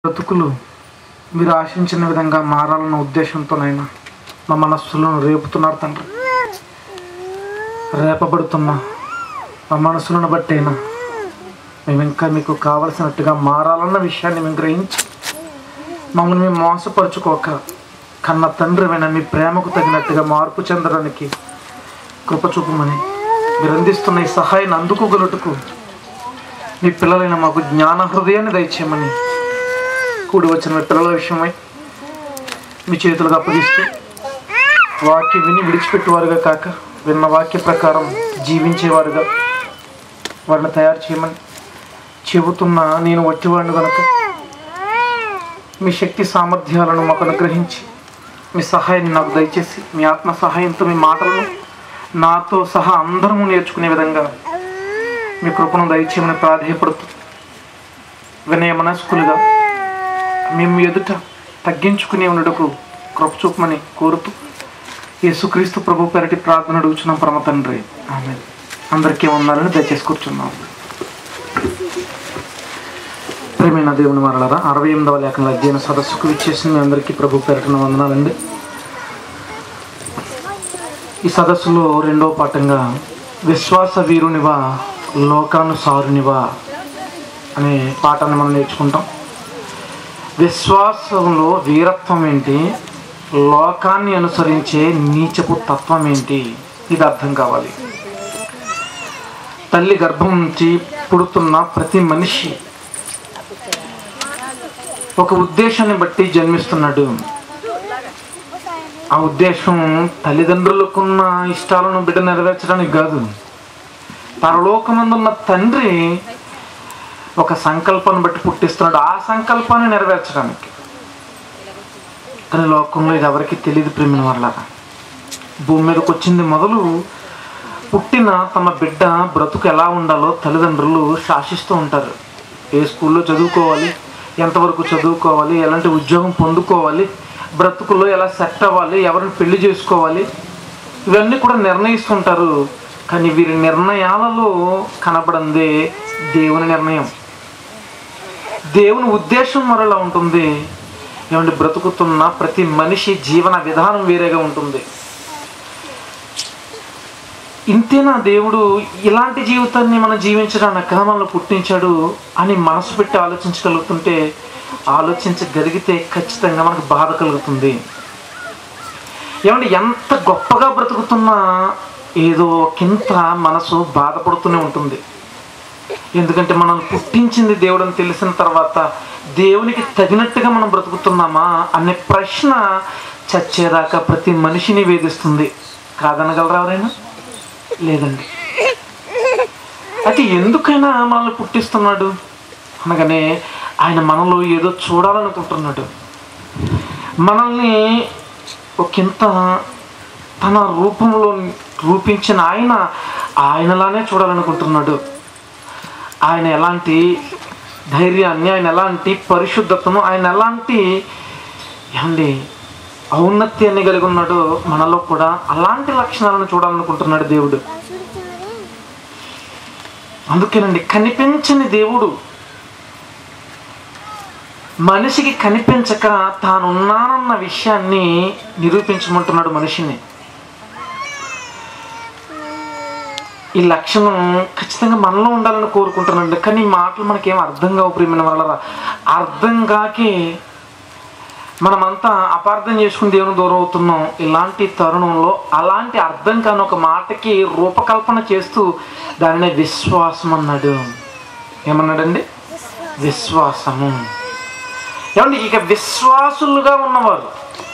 బ్రతుకులు మీరు ఆశించిన విధంగా మారాలన్న ఉద్దేశంతోనైనా మా మనస్సులను రేపుతున్నారు తండ్రి రేపబడుతున్న మా మనసులను బట్టైనా మేము ఇంకా మీకు కావలసినట్టుగా మారాలన్న విషయాన్ని మేము గ్రహించి మమ్మల్ని మేము మోసపరుచుకోక కన్న తండ్రి అయిన మీ ప్రేమకు తగినట్టుగా మార్పు చెందడానికి కృప చూపమని మీరు అందిస్తున్న ఈ సహాయాన్ని అందుకోగలుగుటకు మీ పిల్లలైన మాకు జ్ఞాన హృదయాన్ని దయచేయమని కూడి వచ్చిన మీ పిల్లల విషయమై మీ చేతులకు అప్పగిస్తూ వాక్యం విని విడిచిపెట్టేవారుగా కాక విన్న వాక్య ప్రకారం జీవించేవారుగా వారిని తయారు చేయమని చెబుతున్న నేను వట్టివాడిని కనుక మీ శక్తి సామర్థ్యాలను మాకు అనుగ్రహించి మీ సహాయాన్ని నాకు దయచేసి మీ ఆత్మ సహాయంతో మీ మాటలను నాతో సహా అందరము నేర్చుకునే విధంగా మీ కృపను దయచేయమని ప్రాధేయపడుతూ వినయ మనస్కులుగా మేము ఎదుట తగ్గించుకునే ఉండటకు కృప చూపమని కోరుతూ యేసుక్రీస్తు ప్రభు పెరటి ప్రార్థన అడుగుచున్నాం పరమ తండ్రి ఆమె అందరికీ ఉన్నారని దయచేసి కూర్చున్నాం ప్రేమైన దేవుని మరలరా అరవై ఎనిమిదవ లేఖన అధ్యయన సదస్సుకు ఇచ్చేసిన మీ అందరికీ ప్రభు పెరటిన వందనాలండి ఈ సదస్సులో రెండవ పాఠంగా విశ్వాస వీరునివా లోకానుసారునివా అనే పాఠాన్ని మనం నేర్చుకుంటాం విశ్వాసంలో వీరత్వం ఏంటి లోకాన్ని అనుసరించే నీచపు తత్వం ఏంటి ఇది అర్థం కావాలి తల్లి గర్భం నుంచి పుడుతున్న ప్రతి మనిషి ఒక ఉద్దేశాన్ని బట్టి జన్మిస్తున్నాడు ఆ ఉద్దేశం తల్లిదండ్రులకున్న ఇష్టాలను బిడ్డ నెరవేర్చడానికి కాదు పరలోకమందున్న తండ్రి ఒక సంకల్పాన్ని బట్టి పుట్టిస్తున్నాడు ఆ సంకల్పాన్ని నెరవేర్చడానికి కానీ లోకంలో ఇది ఎవరికి తెలియదు ప్రేమిన వల్ల భూమి మీదకి వచ్చింది మొదలు పుట్టిన తమ బిడ్డ బ్రతుకు ఎలా ఉండాలో తల్లిదండ్రులు శాసిస్తూ ఉంటారు ఏ స్కూల్లో చదువుకోవాలి ఎంతవరకు చదువుకోవాలి ఎలాంటి ఉద్యోగం పొందుకోవాలి బ్రతుకుల్లో ఎలా సెట్ అవ్వాలి ఎవరిని పెళ్లి చేసుకోవాలి ఇవన్నీ కూడా నిర్ణయిస్తుంటారు కానీ వీరి నిర్ణయాలలో కనబడందే దేవుని నిర్ణయం దేవుని ఉద్దేశం మరలా ఉంటుంది ఏమంటే బ్రతుకుతున్న ప్రతి మనిషి జీవన విధానం వేరేగా ఉంటుంది ఇంతేనా దేవుడు ఇలాంటి జీవితాన్ని మనం జీవించడానికి మనల్ని పుట్టించాడు అని మనసు పెట్టి ఆలోచించగలుగుతుంటే ఆలోచించగలిగితే ఖచ్చితంగా మనకు బాధ కలుగుతుంది ఏమంటే ఎంత గొప్పగా బ్రతుకుతున్నా ఏదో కింత మనసు బాధపడుతూనే ఉంటుంది ఎందుకంటే మనం పుట్టించింది దేవుడు అని తెలిసిన తర్వాత దేవునికి తగినట్టుగా మనం బ్రతుకుతున్నామా అనే ప్రశ్న చచ్చేదాకా ప్రతి మనిషిని వేధిస్తుంది కాదనగలరా ఎవరైనా లేదండి అయితే ఎందుకైనా మనల్ని పుట్టిస్తున్నాడు అనగానే ఆయన మనలో ఏదో చూడాలనుకుంటున్నాడు మనల్ని ఒకంత తన రూపంలో రూపించిన ఆయన ఆయనలానే చూడాలనుకుంటున్నాడు ఆయన ఎలాంటి ధైర్యాన్ని ఆయన ఎలాంటి పరిశుద్ధతను ఆయన ఎలాంటి ఏమండి ఔన్నత్యాన్ని కలిగి ఉన్నాడో మనలో కూడా అలాంటి లక్షణాలను చూడాలనుకుంటున్నాడు దేవుడు అందుకేనండి కనిపించని దేవుడు మనిషికి కనిపించక తానున్నానన్న విషయాన్ని నిరూపించమంటున్నాడు మనిషిని ఈ లక్షణం ఖచ్చితంగా మనలో ఉండాలని కోరుకుంటున్నాడు కానీ ఈ మాటలు మనకేం అర్థం కావు ప్రియమైన వల్ల అర్థం కాకే మనమంతా అపార్థం చేసుకుని దేవుని దూరం అవుతున్నాం ఇలాంటి తరుణంలో అలాంటి అర్థం కాని ఒక మాటకి రూపకల్పన చేస్తూ దానిని విశ్వాసం అన్నాడు ఏమన్నాడండి విశ్వాసము ఏమండి ఇక విశ్వాసులుగా ఉన్నవారు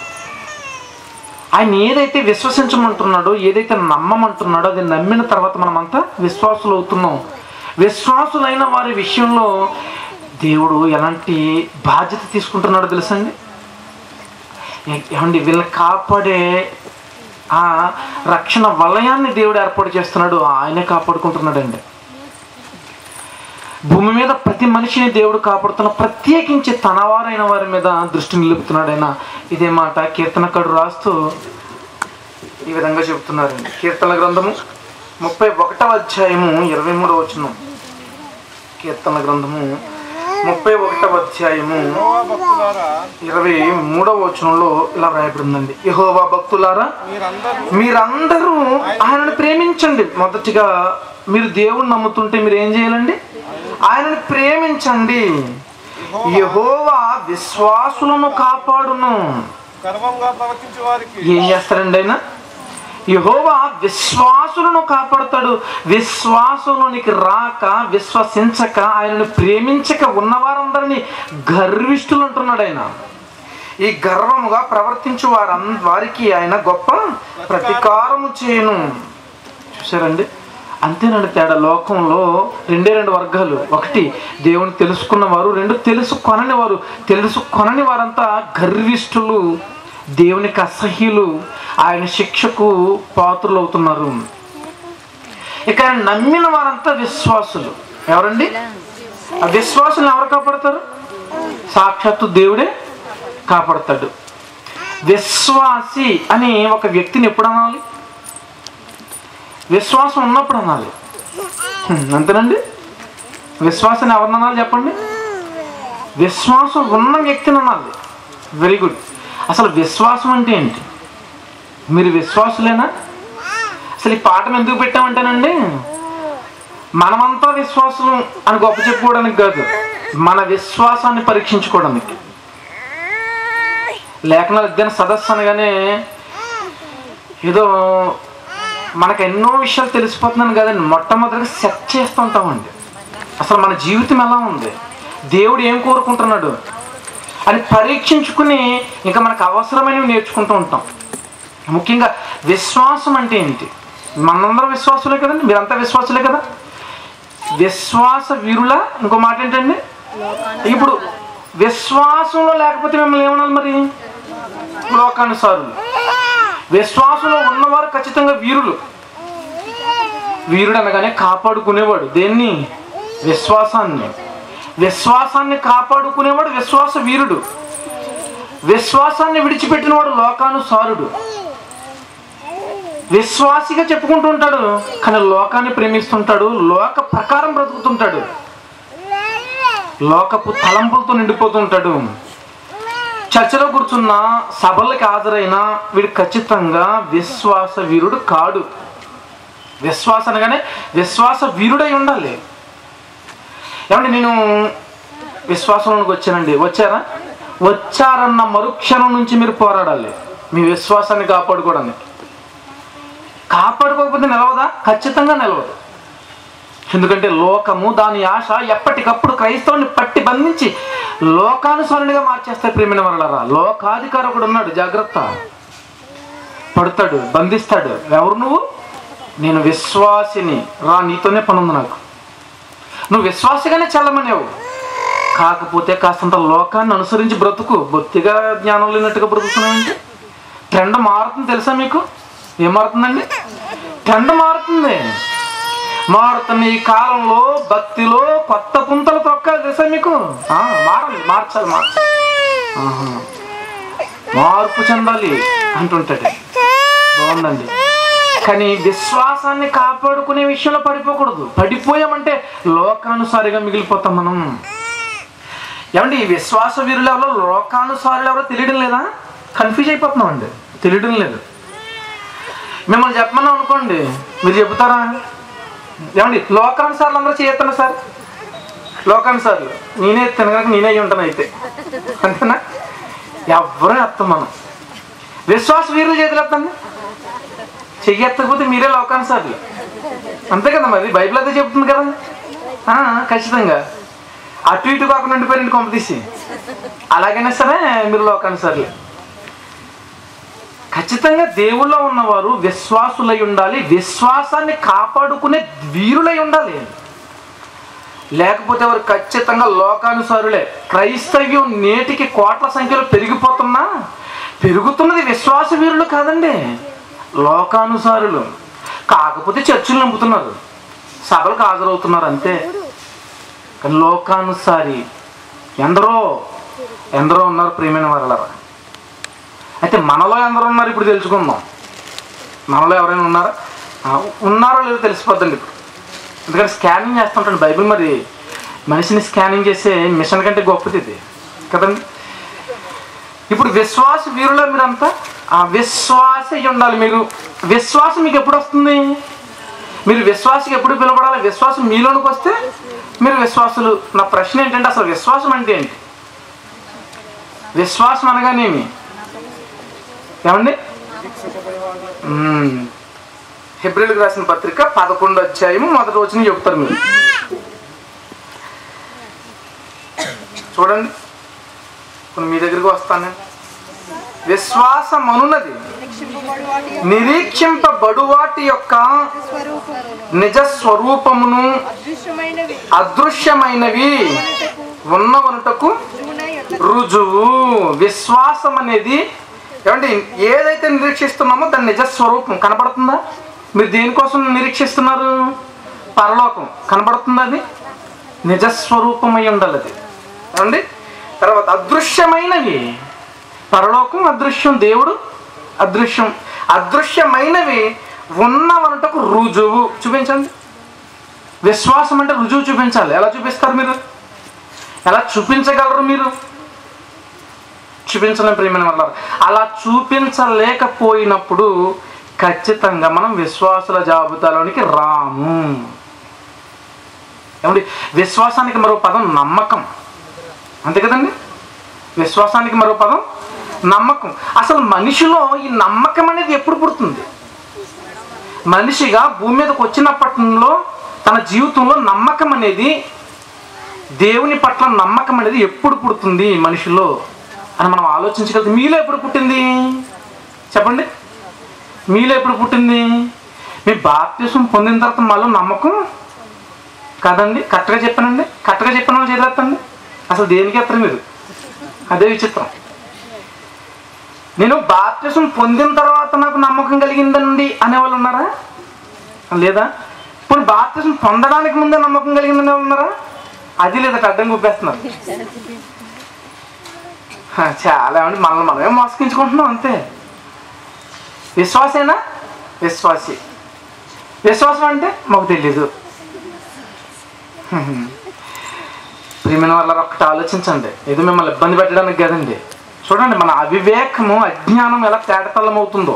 ఆయన ఏదైతే విశ్వసించమంటున్నాడో ఏదైతే నమ్మమంటున్నాడో అది నమ్మిన తర్వాత మనమంతా విశ్వాసులు అవుతున్నాం విశ్వాసులైన వారి విషయంలో దేవుడు ఎలాంటి బాధ్యత తీసుకుంటున్నాడో తెలుసండి ఏమండి వీళ్ళని కాపాడే ఆ రక్షణ వలయాన్ని దేవుడు ఏర్పాటు చేస్తున్నాడు ఆయనే కాపాడుకుంటున్నాడండి భూమి మీద ప్రతి మనిషిని దేవుడు కాపాడుతున్న ప్రత్యేకించి తన వారైన వారి మీద దృష్టి నిలుపుతున్నాడు ఆయన ఇదే మాట కీర్తనకాడు రాస్తూ ఈ విధంగా చెబుతున్నారండి కీర్తన గ్రంథము ముప్పై ఒకటవ అధ్యాయము ఇరవై మూడవ వచనం కీర్తన గ్రంథము ముప్పై ఒకటవ అధ్యాయము యెహోవా భక్తులారా ఇరవై మూడవ వచనంలో ఇలా రాయబడిందండి యహోవా భక్తులారా మీరందరూ మీరందరూ ఆయనను ప్రేమించండి మొదటిగా మీరు దేవుణ్ణి నమ్ముతుంటే మీరు ఏం చేయాలండి ఆయనను ప్రేమించండి యహోవా విశ్వాసులను కాపాడును గర్వంగా ప్రవర్తించే వారికి ఏం చేస్తారండి ఆయన యహోవా విశ్వాసులను కాపాడుతాడు విశ్వాసంలోనికి రాక విశ్వసించక ఆయనను ప్రేమించక ఉన్నవారందరినీ గర్విష్ఠులు అంటున్నాడు ఆయన ఈ గర్వముగా ప్రవర్తించు వారం వారికి ఆయన గొప్ప ప్రతీకారము చేయను చూసారండి అంతేనండి తేడా లోకంలో రెండే రెండు వర్గాలు ఒకటి దేవుని తెలుసుకున్న వారు రెండు తెలుసుకొనని వారు తెలుసుకొనని వారంతా గర్విష్ఠులు దేవునికి అసహ్యులు ఆయన శిక్షకు పాత్రులు అవుతున్నారు ఇక ఆయన నమ్మిన వారంతా విశ్వాసులు ఎవరండి ఆ విశ్వాసులు ఎవరు కాపాడతారు సాక్షాత్తు దేవుడే కాపాడతాడు విశ్వాసి అని ఒక వ్యక్తిని ఎప్పుడు అనాలి విశ్వాసం ఉన్నప్పుడు అనాలి హ్మ్, అంతేనండి విశ్వాసం ఎవరిని అనాలి చెప్పండి విశ్వాసం ఉన్న వ్యక్తిని అనాలి వెరీ గుడ్ అసలు విశ్వాసం అంటే ఏంటి మీరు విశ్వాసులేనా అసలు ఈ పాఠం ఎందుకు పెట్టామంటేనండి మనమంతా విశ్వాసం అని గొప్ప చెప్పుకోవడానికి కాదు మన విశ్వాసాన్ని పరీక్షించుకోవడానికి లేఖనాల అధ్యయన సదస్సు అనగానే ఏదో మనకు ఎన్నో విషయాలు తెలిసిపోతున్నాను కదండి మొట్టమొదటిగా సెట్ చేస్తూ ఉంటామండి అసలు మన జీవితం ఎలా ఉంది దేవుడు ఏం కోరుకుంటున్నాడు అని పరీక్షించుకుని ఇంకా మనకు అవసరమైనవి నేర్చుకుంటూ ఉంటాం ముఖ్యంగా విశ్వాసం అంటే ఏంటి మనందరం విశ్వాసులే కదండి మీరంతా విశ్వాసులే కదా విశ్వాస వీరుల ఇంకో మాట ఏంటండి ఇప్పుడు విశ్వాసంలో లేకపోతే మిమ్మల్ని ఏమనాలి మరి లోకానుసారులు విశ్వాసంలో ఉన్నవారు ఖచ్చితంగా వీరులు వీరుడు అనగానే కాపాడుకునేవాడు దేన్ని విశ్వాసాన్ని విశ్వాసాన్ని కాపాడుకునేవాడు విశ్వాస వీరుడు విశ్వాసాన్ని విడిచిపెట్టినవాడు లోకానుసారుడు విశ్వాసిగా చెప్పుకుంటూ ఉంటాడు కానీ లోకాన్ని ప్రేమిస్తుంటాడు లోక ప్రకారం బ్రతుకుతుంటాడు లోకపు తలంపులతో నిండిపోతుంటాడు చర్చలో కూర్చున్న సభలకు హాజరైన వీడు ఖచ్చితంగా విశ్వాస వీరుడు కాడు విశ్వాస అనగానే విశ్వాస వీరుడై ఉండాలి ఏమండి నేను విశ్వాసంలోకి వచ్చానండి వచ్చారా వచ్చారన్న మరుక్షణం నుంచి మీరు పోరాడాలి మీ విశ్వాసాన్ని కాపాడుకోవడానికి కాపాడుకోకపోతే నిలవదా ఖచ్చితంగా నిలవదు ఎందుకంటే లోకము దాని ఆశ ఎప్పటికప్పుడు క్రైస్తవుని పట్టి బంధించి లోకానుసారునిగా మార్చేస్తాయి ప్రేమిన వరలరా లోకాధికారకుడు ఉన్నాడు జాగ్రత్త పడతాడు బంధిస్తాడు ఎవరు నువ్వు నేను విశ్వాసిని రా నీతోనే పని ఉంది నాకు నువ్వు విశ్వాసిగానే చల్లమనేవు కాకపోతే కాస్తంత లోకాన్ని అనుసరించి బ్రతుకు బొత్తిగా జ్ఞానం లేనట్టుగా బ్రతుకుతున్నావంటే ట్రెండ్ మారుతుంది తెలుసా మీకు ఏం మారుతుందండి ట్రెండ్ మారుతుంది మారుతున్న ఈ కాలంలో భక్తిలో కొత్త పుంతలు తొక్కాలి తెలుసా మీకు ఆ, మారాలి మార్చాలి మార్చాలి ఆహా. మార్పు చెందాలి అంటుంటాడు బాగుందండి కానీ విశ్వాసాన్ని కాపాడుకునే విషయంలో పడిపోకూడదు పడిపోయామంటే లోకానుసారిగా మిగిలిపోతాం మనం ఏమండి ఈ విశ్వాస వీరులు ఎవరో లోకానుసారులు ఎవరో తెలియడం లేదా కన్ఫ్యూజ్ అయిపోతున్నాం అండి తెలియడం లేదు మిమ్మల్ని చెప్పమని అనుకోండి మీరు చెబుతారా ఏమండి లోకానుసార్లు అందరూ చేయొస్తాను సార్ లోకానుసార్లు నేనే ఎత్తాను కనుక నేనే అయి ఉంటాను అయితే అంతేనా ఎవరూ ఎత్తాం మనం విశ్వాస వీరులు చేతులు ఎత్తండి చెయ్యి ఎత్తకపోతే మీరే లోకానుసార్లు అంతే కదా మరి బైబిల్ అదే చెప్తుంది కదా ఆ, ఖచ్చితంగా అటు ఇటు కాకుండా ఉండిపోయిన కొంపతీసి అలాగైనా సరే మీరు లోకానుసార్లే ఖచ్చితంగా దేవుళ్ళో ఉన్నవారు విశ్వాసులై ఉండాలి విశ్వాసాన్ని కాపాడుకునే వీరులై ఉండాలి లేకపోతే వారు ఖచ్చితంగా లోకానుసారులే క్రైస్తవ్యం నేటికి కోట్ల సంఖ్యలో పెరిగిపోతున్నా పెరుగుతున్నది విశ్వాస వీరులు కాదండి లోకానుసారులు కాకపోతే చర్చిలు నమ్ముతున్నారు సభలకు హాజరవుతున్నారు అంతే కానీ లోకానుసారి ఎందరో ఎందరో ఉన్నారు ప్రేమైన వారలరా అయితే మనలో ఎందరో ఉన్నారు ఇప్పుడు తెలుసుకుందాం మనలో ఎవరైనా ఉన్నారా ఆ, ఉన్నారో లేదో తెలిసిపోద్దండి ఇప్పుడు ఎందుకంటే స్కానింగ్ చేస్తుంటాను బైబిల్ మరి మనిషిని స్కానింగ్ చేసే మిషన్ కంటే గొప్పది ఇది కదండి ఇప్పుడు విశ్వాస వీరుల మీరంతా ఆ విశ్వాస అయి ఉండాలి మీరు విశ్వాసం మీకు ఎప్పుడు వస్తుంది మీరు విశ్వాసకి ఎప్పుడు పిలువబడాలి విశ్వాసం మీలోనికి వస్తే మీరు విశ్వాసులు నా ప్రశ్న ఏంటంటే అసలు విశ్వాసం అంటే ఏంటి విశ్వాసం అనగానేమి ఏమండి మ్మ్. హెబ్రిల్కి రాసిన పత్రిక పదకొండు అధ్యాయము మొదటి వచ్చిన చెప్తారు మీరు చూడండి ఇప్పుడు మీ దగ్గరికి వస్తాను విశ్వాసం అనున్నది నిరీక్షింపబడు వాటి యొక్క నిరీక్షింపబడు వాటి యొక్క స్వరూపము నిజ స్వరూపమును అదృశ్యమైనవి అదృశ్యమైనవి మనకు ఉన్నవనుటకు రుజువునై ఉన్న రుజువు విశ్వాసం అనేది ఏమండి ఏదైతే నిరీక్షిస్తున్నామో దాని నిజ స్వరూపం కనబడుతుందా మీరు దేనికోసం నిరీక్షిస్తున్నారు పరలోకం కనబడుతుందా అది నిజస్వరూపమై ఉండాలి అది ఏమండి తర్వాత అదృశ్యమైనవి పరలోకం అదృశ్యం దేవుడు అదృశ్యం అదృశ్యమైనవి ఉన్నవనుటకు రుజువు చూపించండి విశ్వాసం అంటే రుజువు చూపించాలి ఎలా చూపిస్తారు మీరు ఎలా చూపించగలరు మీరు చూపించలేం ప్రియమైన వల్ల అలా చూపించలేకపోయినప్పుడు ఖచ్చితంగా మనం విశ్వాసుల జాబితాలోనికి రాము ఏమండి విశ్వాసానికి మరో పదం నమ్మకం అంతే కదండి విశ్వాసానికి మరో పదం నమ్మకం అసలు మనిషిలో ఈ నమ్మకం అనేది ఎప్పుడు పుడుతుంది మనిషిగా భూమి మీదకి వచ్చినప్పటిలో తన జీవితంలో నమ్మకం అనేది దేవుని పట్ల నమ్మకం అనేది ఎప్పుడు పుడుతుంది మనిషిలో అని మనం ఆలోచించగలిగితే మీలో ఎప్పుడు పుట్టింది చెప్పండి మీలో ఎప్పుడు పుట్టింది మీ బాప్తిసం పొందిన తర్వాత మళ్ళీ నమ్మకం కాదండి కరెక్ట్గా చెప్పానండి కరెక్ట్గా చెప్పిన వాళ్ళు చేసేస్తండి అసలు దేనికి ఎత్తరు మీరు అదే విచిత్రం నేను బాప్తిసం పొందిన తర్వాత నాకు నమ్మకం కలిగిందండి అనేవాళ్ళు ఉన్నారా లేదా ఇప్పుడు బాప్తిసం పొందడానికి ముందే నమ్మకం కలిగిందని వాళ్ళు ఉన్నారా అది లేదా అడ్డం గుప్పేస్తున్నారు హ, చాలా ఏమండి మనల్ని మనమే మోసగించుకుంటున్నాం అంతే విశ్వాసేనా విశ్వాసి విశ్వాసం అంటే మాకు తెలీదు హ్మ్. ప్రియమైన వాళ్ళ ఒక్కటి ఆలోచించండి ఏదో మిమ్మల్ని ఇబ్బంది పెట్టడానికి కదండి చూడండి మన అవివేకము అజ్ఞానం ఎలా తేటతల్లం అవుతుందో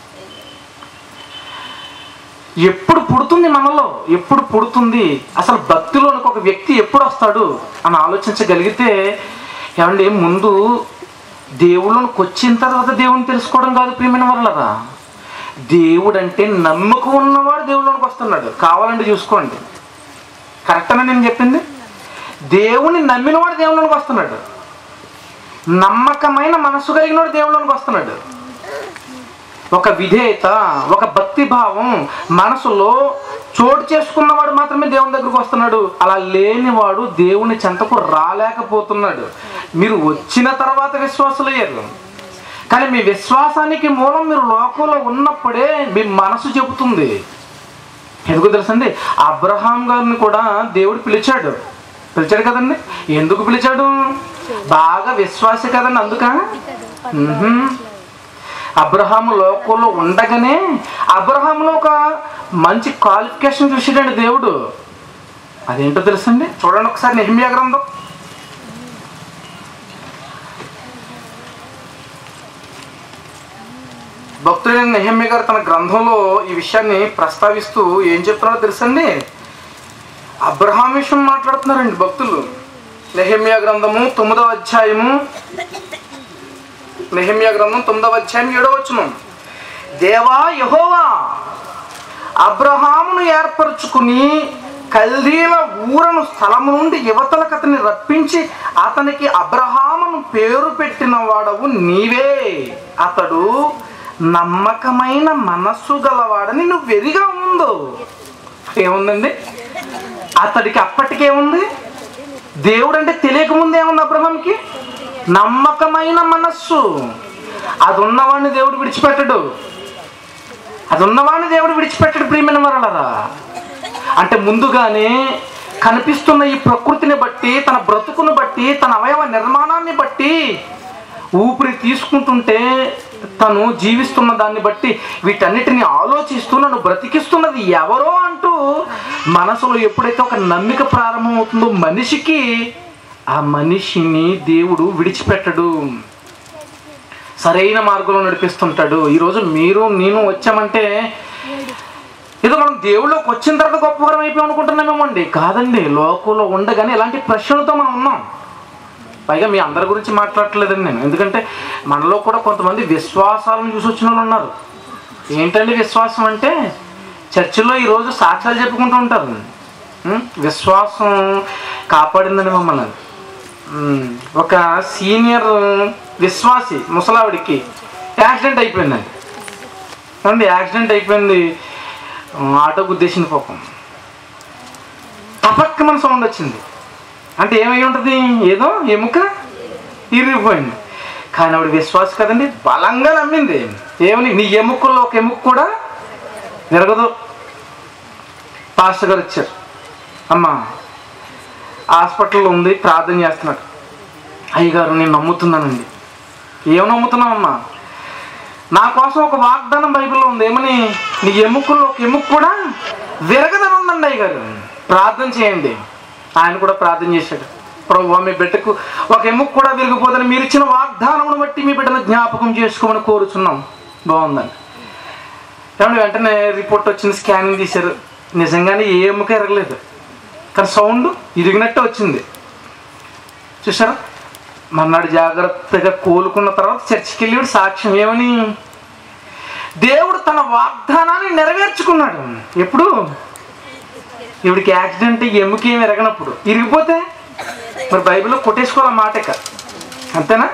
ఎప్పుడు పుడుతుంది మనలో ఎప్పుడు పుడుతుంది అసలు భక్తిలోనికి ఒక వ్యక్తి ఎప్పుడు వస్తాడు అని ఆలోచించగలిగితే ఏమండి ముందు దేవుళ్ళకి వచ్చిన తర్వాత దేవుని తెలుసుకోవడం కాదు ప్రియమైన వాళ్ళరా దేవుడు అంటే నమ్మకం ఉన్నవాడు దేవుళ్ళకి వస్తున్నాడు కావాలంటే చూసుకోండి కరెక్టనే నేను చెప్పింది దేవుని నమ్మినవాడు దేవుళ్ళకి వస్తున్నాడు నమ్మకమైన మనసు కలిగినవాడు దేవుళ్ళకి వస్తున్నాడు ఒక విధేయత ఒక భక్తి భావం మనసులో చోటు చేసుకున్నవాడు మాత్రమే దేవుని దగ్గరకు వస్తున్నాడు అలా లేనివాడు దేవుని చెంతకు రాలేకపోతున్నాడు మీరు వచ్చిన తర్వాత విశ్వాసులయ్యారు కానీ మీ విశ్వాసానికి మూలం మీరు లోకంలో ఉన్నప్పుడే మీ మనసు చెబుతుంది ఎందుకు తెలుసండి అబ్రహాం గారిని కూడా దేవుడు పిలిచాడు పిలిచాడు కదండి ఎందుకు పిలిచాడు బాగా విశ్వాసి కదండి అందుక మ్మ్హ్మ్. అబ్రహాము లోకంలో ఉండగానే అబ్రహాంలో ఒక మంచి క్వాలిఫికేషన్ చూసాడండి దేవుడు అదేంటో తెలుసండి చూడండి ఒకసారి నెహ్మియా గ్రంథం భక్తుడైన నెహమ్య గారు తన గ్రంథంలో ఈ విషయాన్ని ప్రస్తావిస్తూ ఏం చెప్తున్నారో తెలుసండి అబ్రహాం విషయం మాట్లాడుతున్నారండి భక్తులు నెహమ్యా గ్రంథము తొమ్మిదవ అధ్యాయము నెహమ్యా గ్రంథం తొమ్మిదవ అధ్యాయం ఏడవ వచ్చును దేవా యహోవా అబ్రహామును ఏర్పరచుకుని కల్దీల ఊరను స్థలము నుండి యువతలకు అతన్ని రప్పించి అతనికి అబ్రహామును పేరు పెట్టిన వాడవు నీవే అతడు నమ్మకమైన మనస్సు గలవాడని నువ్వు వెరిగా ఉందో ఏముందండి అతడికి అప్పటికేముంది దేవుడు అంటే తెలియకముందు ఏముంది అబ్రహాంకి నమ్మకమైన మనస్సు అది ఉన్నవాడిని దేవుడు విడిచిపెట్టడు అది ఉన్నవాడిని దేవుడు విడిచిపెట్టడు ప్రియమైన వరలరా అంటే ముందుగానే కనిపిస్తున్న ఈ ప్రకృతిని బట్టి తన బ్రతుకును బట్టి తన అవయవ నిర్మాణాన్ని బట్టి ఊపిరి తీసుకుంటుంటే తను జీవిస్తున్న దాన్ని బట్టి వీటన్నిటిని ఆలోచిస్తూ నన్ను బ్రతికిస్తున్నది ఎవరో అంటూ మనసులో ఎప్పుడైతే ఒక నమ్మిక ప్రారంభమవుతుందో మనిషికి ఆ మనిషిని దేవుడు విడిచిపెట్టడు సరైన మార్గంలో నడిపిస్తుంటాడు ఈరోజు మీరు నేను వచ్చామంటే ఏదో మనం దేవుళ్ళకి వచ్చిన తర్వాత గొప్పవరం అయిపోయి అనుకుంటున్నామేమండి కాదండి లోకంలో ఉండగానే ఎలాంటి ప్రశ్నలతో మనం ఉన్నాం పైగా మీ అందరి గురించి మాట్లాడట్లేదండి నేను ఎందుకంటే మనలో కూడా కొంతమంది విశ్వాసాలను చూసి వచ్చిన వాళ్ళు ఉన్నారు ఏంటండి విశ్వాసం అంటే చర్చిలో ఈరోజు సాక్ష్యాలు చెప్పుకుంటూ ఉంటారు ఉం? విశ్వాసం కాపాడిందని మమ్మల్ని ఉం. ఒక సీనియర్ విశ్వాసి ముసలావిడికి యాక్సిడెంట్ అయిపోయిందండి అండి యాక్సిడెంట్ అయిపోయింది ఆ, ఆటో గుద్దేసింది పాపం తపక్క మన సౌండ్ వచ్చింది అంటే ఏమై ఉంటుంది ఏదో ఎముక ఇరిగిపోయింది కానీ ఆవిడ విశ్వాస కదండి బలంగా నమ్మింది ఏమని నీ ఎముకల్లో ఒక ఎముక కూడా విరగదు పాస్టర్ గారు వచ్చారు అమ్మ హాస్పిటల్లో ఉంది ప్రార్థన చేస్తున్నాడు అయ్యగారు నేను నమ్ముతున్నానండి ఏం నమ్ముతున్నావమ్మా నా కోసం ఒక వాగ్దానం బైబిల్లో ఉంది ఏమని నీ ఎముకల్లో ఒక ఎముక కూడా విరగదని ఉందండి అయ్యగారు ప్రార్థన చేయండి ఆయన కూడా ప్రార్థన చేశాడు ప్రభు మీ బిడ్డకు ఒక ఎముక కూడా విరిగిపోదని మీరు ఇచ్చిన వాగ్దానమును బట్టి మీ బిడ్డను జ్ఞాపకం చేసుకోమని కోరుచున్నాం బాగుందండి ఏమంటే వెంటనే రిపోర్ట్ వచ్చింది స్కానింగ్ తీశారు నిజంగానే ఏ ఎముక ఎరగలేదు కానీ సౌండ్ ఇరిగినట్టే వచ్చింది చూసారా మన్నాడు జాగ్రత్తగా కోలుకున్న తర్వాత చర్చికి వెళ్ళి వీడు సాక్ష్యం ఏమని దేవుడు తన వాగ్దానాన్ని నెరవేర్చుకున్నాడు ఎప్పుడు ఇవిడికి యాక్సిడెంట్ ఎముకేం ఎరగనప్పుడు ఇరిగిపోతే మరి బైబిల్లో కొట్టేసుకోవాలి మాట ఇక అంతేనా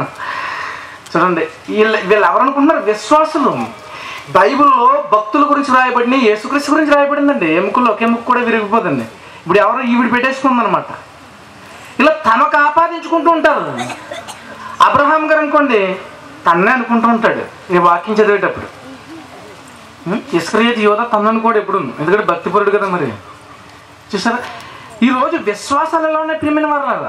చూడండి వీళ్ళు వీళ్ళు ఎవరనుకుంటున్నారు విశ్వాసులు బైబిల్లో భక్తుల గురించి రాయబడిన యేసుక్రీస్తు గురించి రాయబడిందండి ఎముకల్లో ఒక ఎముక కూడా విరిగిపోతుంది ఇప్పుడు ఎవరో ఈవిడ పెట్టేసుకుందనమాట ఇలా తమకు ఆపాదించుకుంటూ ఉంటారు అబ్రహాం గారు అనుకోండి తన్నే అనుకుంటూ ఉంటాడు ఈ వాక్యం చదివేటప్పుడు ఇస్క్రియత్ యోధ తన్నను కూడా ఎప్పుడు ఎందుకంటే భక్తిపరుడు కదా మరి చూసారా ఈరోజు విశ్వాసాలు ఎలా ఉన్నాయి ప్రియమైన వారు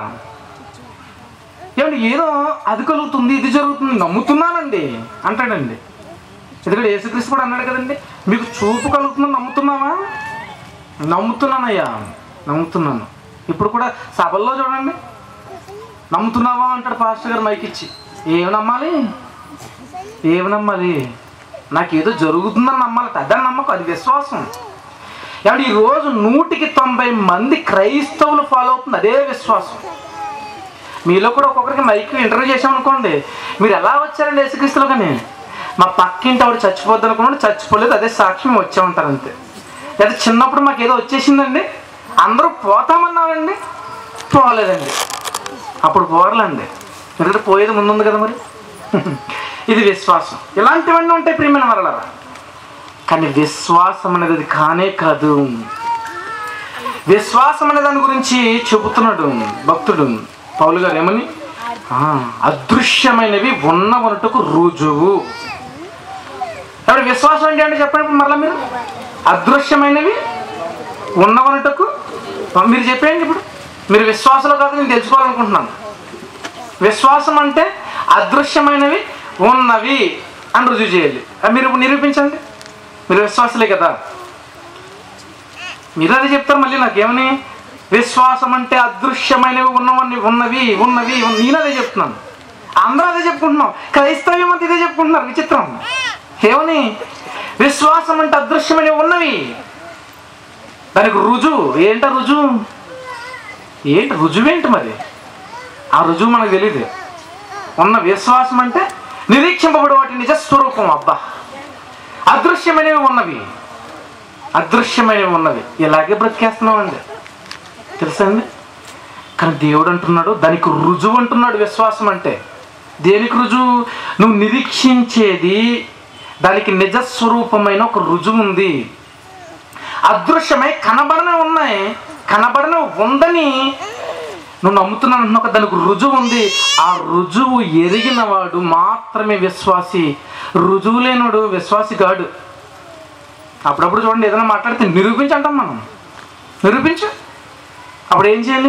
ఏమండి ఏదో అది కలుగుతుంది ఇది జరుగుతుంది నమ్ముతున్నానండి అంటాడండి ఎందుకంటే యేసుక్రీస్తు కూడా అన్నాడు కదండి మీకు చూపు కలుగుతుందని నమ్ముతున్నావా నమ్ముతున్నానయ్యా నమ్ముతున్నాను ఇప్పుడు కూడా సభల్లో చూడండి నమ్ముతున్నావా అంటాడు పాస్టర్ గారు మైక్ ఇచ్చి ఏమి నమ్మాలి ఏమి నమ్మాలి నాకు ఏదో జరుగుతుందని నమ్మాలి అదే నమ్మకం అది విశ్వాసం ఏమంటే ఈరోజు నూటికి తొంభై మంది క్రైస్తవులు ఫాలో అవుతుంది అదే విశ్వాసం మీలో కూడా ఒక్కొక్కరికి మైక్ ఇంటర్వ్యూ చేసామనుకోండి మీరు ఎలా వచ్చారండి యేసుక్రీస్తులో కానీ మా పక్కింటి ఆవిడ చచ్చిపోద్ది అనుకున్నాడు చచ్చిపోలేదు అదే సాక్షి మేము వచ్చే ఉంటారు అంతే లేదా చిన్నప్పుడు మాకు ఏదో వచ్చేసిందండి అందరూ పోతామన్నారండి పోలేదండి అప్పుడు పోరలండి ఎందుకంటే పోయేది ముందుంది కదా మరి ఇది విశ్వాసం ఇలాంటివన్నీ ఉంటాయి ప్రియమైన వరలరా కానీ విశ్వాసం అనేది అది కానే కాదు విశ్వాసం అనే దాని గురించి చెబుతున్నాడు భక్తుడు పౌలు గారు ఏమని ఆ, అదృశ్యమైనవి ఉన్నవనటుకు రుజువు ఎవరు విశ్వాసం ఏంటి అంటే చెప్పండి ఇప్పుడు మరలా మీరు అదృశ్యమైనవి ఉన్నవనటకు మీరు చెప్పేయండి ఇప్పుడు మీరు విశ్వాసంలో కాదు నేను తెలుసుకోవాలనుకుంటున్నాను విశ్వాసం అంటే అదృశ్యమైనవి ఉన్నవి అని రుజువు చేయాలి అది మీరు ఇప్పుడు నిరూపించండి మీరు విశ్వాసలే కదా మీరు అదే చెప్తారు మళ్ళీ నాకేమని విశ్వాసం అంటే అదృశ్యమైనవి ఉన్నవన్నీ ఉన్నవి ఉన్నవి ఉన్న- నేను అదే చెప్తున్నాను అందరూ అదే చెప్పుకుంటున్నాం క్రైస్తవ్యం అంతా ఇదే చెప్పుకుంటున్నారు విచిత్రం ఏమని విశ్వాసం అంటే అదృశ్యమైనవి ఉన్నవి దానికి రుజువు ఏంట రుజువు ఏంటి రుజువేంటి మరి ఆ రుజువు మనకు తెలియదు ఉన్న విశ్వాసం అంటే నిరీక్షింపబడి వాటి నిజస్వరూపం అబ్బా అదృశ్యమైనవి ఉన్నవి అదృశ్యమైనవి ఉన్నవి ఇలాగే బ్రతికేస్తున్నామండి తెలుసా అండి కానీ దేవుడు అంటున్నాడు దానికి రుజువు అంటున్నాడు విశ్వాసం అంటే దేనికి రుజువు నువ్వు నిరీక్షించేది దానికి నిజస్వరూపమైన ఒక రుజువు ఉంది అదృశ్యమై కనబడనే ఉన్నాయి కనబడనే ఉందని నువ్వు నమ్ముతున్నాను అంటున్నావు కదా, దానికి రుజువు ఉంది ఆ రుజువు ఎరిగిన వాడు మాత్రమే విశ్వాసి రుజువు లేనుడు విశ్వాసి కాడు అప్పుడప్పుడు చూడండి ఏదైనా మాట్లాడితే నిరూపించి అంటాం మనం నిరూపించు అప్పుడు ఏం చేయాలి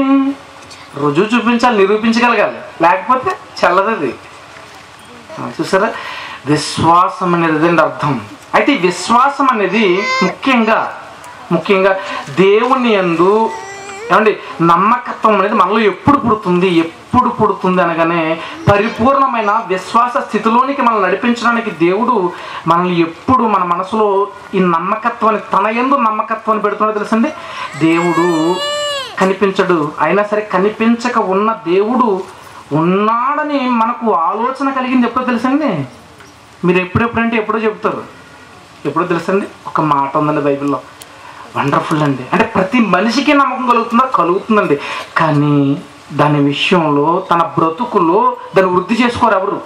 రుజువు చూపించాలి నిరూపించగలగాలి లేకపోతే చల్లదది ఆ, చూసారా విశ్వాసం అనేది అర్థం అయితే ఈ విశ్వాసం అనేది ముఖ్యంగా ముఖ్యంగా దేవుని యందు ఏమండి నమ్మకత్వం అనేది మనలో ఎప్పుడు పుడుతుంది ఎప్పుడు పుడుతుంది అనగానే పరిపూర్ణమైన విశ్వాస స్థితిలోనికి మనల్ని నడిపించడానికి దేవుడు మనల్ని ఎప్పుడు మన మనసులో ఈ నమ్మకత్వాన్ని తన ఎందు నమ్మకత్వాన్ని పెడుతున్నాడో తెలుసండి దేవుడు కనిపించడు అయినా సరే కనిపించక ఉన్న దేవుడు ఉన్నాడని మనకు ఆలోచన కలిగింది ఎప్పుడో తెలుసండి మీరు ఎప్పుడెప్పుడంటే ఎప్పుడో చెప్తారు ఎప్పుడో తెలుసండి ఒక మాట ఉందండి బైబిల్లో వండర్ఫుల్ అండి అంటే ప్రతి మనిషికి నమ్మకం కలుగుతుందా కలుగుతుందండి కానీ దాని విషయంలో తన బ్రతుకులో దాన్ని వృద్ధి చేసుకోరు ఎవరు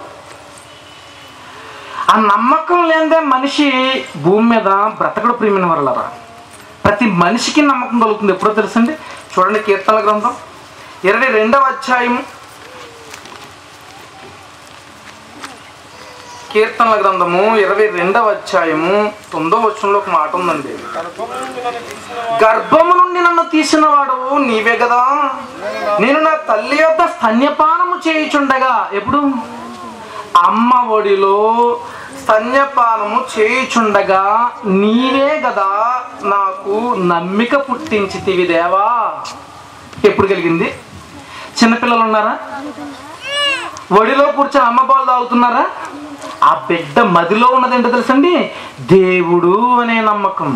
ఆ నమ్మకం లేదే మనిషి భూమి మీద బ్రతకడు ప్రియమైన వరలరా ప్రతి మనిషికి నమ్మకం కలుగుతుంది ఎప్పుడో తెలుసండి చూడండి కీర్తనల గ్రంథం ఇరవై రెండవ అధ్యాయం కీర్తనల గ్రంథము ఇరవై రెండవ అధ్యాయము తొమ్మిదో వచనంలో ఒక మాట ఉందండి గర్భము నుండి నన్ను తీసిన వాడు గర్భము నుండి నన్ను తీసిన వాడు నీవే కదా నేను నా తల్లి యొక్క స్తన్యపానము చేయుచుండగా ఎప్పుడు అమ్మ ఒడిలో స్తన్యపానము చేయుచుండగా నీవే కదా నాకు నమ్మిక పుట్టించితివి దేవా ఎప్పుడు కలిగింది చిన్నపిల్లలు ఉన్నారా ఒడిలో కూర్చొని అమ్మ పాలు తాగుతున్నారా ఆ బిడ్డ మదిలో ఉన్నదేంటో తెలుసండి దేవుడు అనే నమ్మకం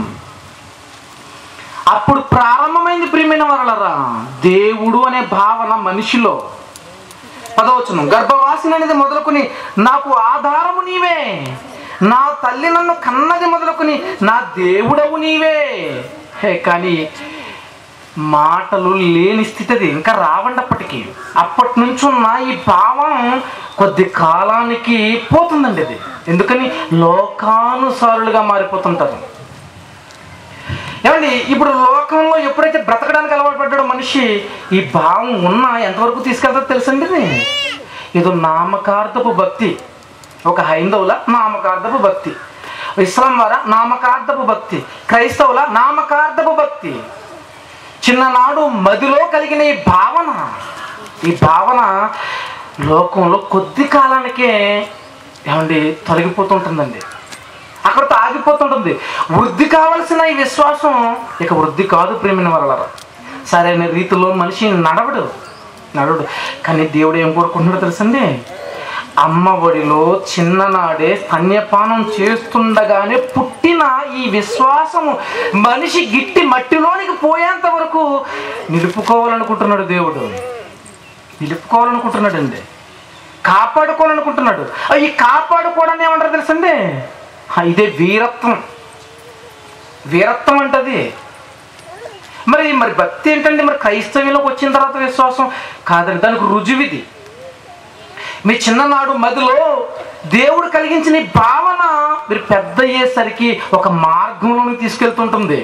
అప్పుడు ప్రారంభమైంది ప్రియమైన వరలరా దేవుడు అనే భావన మనిషిలో పదవచనం గర్భవాసిని అనేది మొదలుకొని నాకు ఆధారము నీవే నా తల్లి నన్ను కన్నది మొదలుకొని నా దేవుడవు నీవే హే కానీ మాటలు లేని స్థితి అది ఇంకా రావండి అప్పటికి అప్పటి నుంచి ఉన్న ఈ భావం కొద్ది కాలానికి పోతుందండి అది ఎందుకని లోకానుసారులుగా మారిపోతుంటారు ఏమండి ఇప్పుడు లోకంలో ఎప్పుడైతే బ్రతకడానికి అలవాటు పడ్డాడో మనిషి ఈ భావం ఉన్న ఎంతవరకు తీసుకెళ్తారో తెలుసండి ఇది ఏదో నామకార్థపు భక్తి ఒక హైందవుల నామకార్థపు భక్తి ఇస్లాం వారా నామకార్థపు భక్తి క్రైస్తవుల నామకార్థపు భక్తి చిన్ననాడు మదిలో కలిగిన ఈ భావన ఈ భావన లోకంలో కొద్ది కాలానికే ఏమండి తొలగిపోతుంటుందండి అక్కడితో ఆగిపోతుంటుంది వృద్ధి కావలసిన ఈ విశ్వాసం ఇక వృద్ధి కాదు ప్రేమిన వల్ల సరైన రీతిలో మనిషి నడవడు నడవడు కానీ దేవుడు ఏం కోరుకుంటున్నాడో తెలుసండి అమ్మ ఒడిలో చిన్ననాడే స్తన్యపానం చేస్తుండగానే పుట్టిన ఈ విశ్వాసము మనిషి గిట్టి మట్టిలోనికి పోయేంత వరకు నిలుపుకోవాలనుకుంటున్నాడు దేవుడు నిలుపుకోవాలనుకుంటున్నాడు అండి కాపాడుకోవాలనుకుంటున్నాడు ఆ, ఈ కాపాడుకోవడాన్ని ఏమంటారు తెలుసండి ఆ, ఇదే వీరత్వం వీరత్వం అంటది మరి మరి భక్తి ఏంటంటే మరి క్రైస్తవ్యంలోకి వచ్చిన తర్వాత విశ్వాసం కాదండి దానికి రుజువిది మీ చిన్ననాడు మదిలో దేవుడు కలిగించిన ఈ భావన మీరు పెద్ద అయ్యేసరికి ఒక మార్గంలోకి తీసుకెళ్తుంటుంది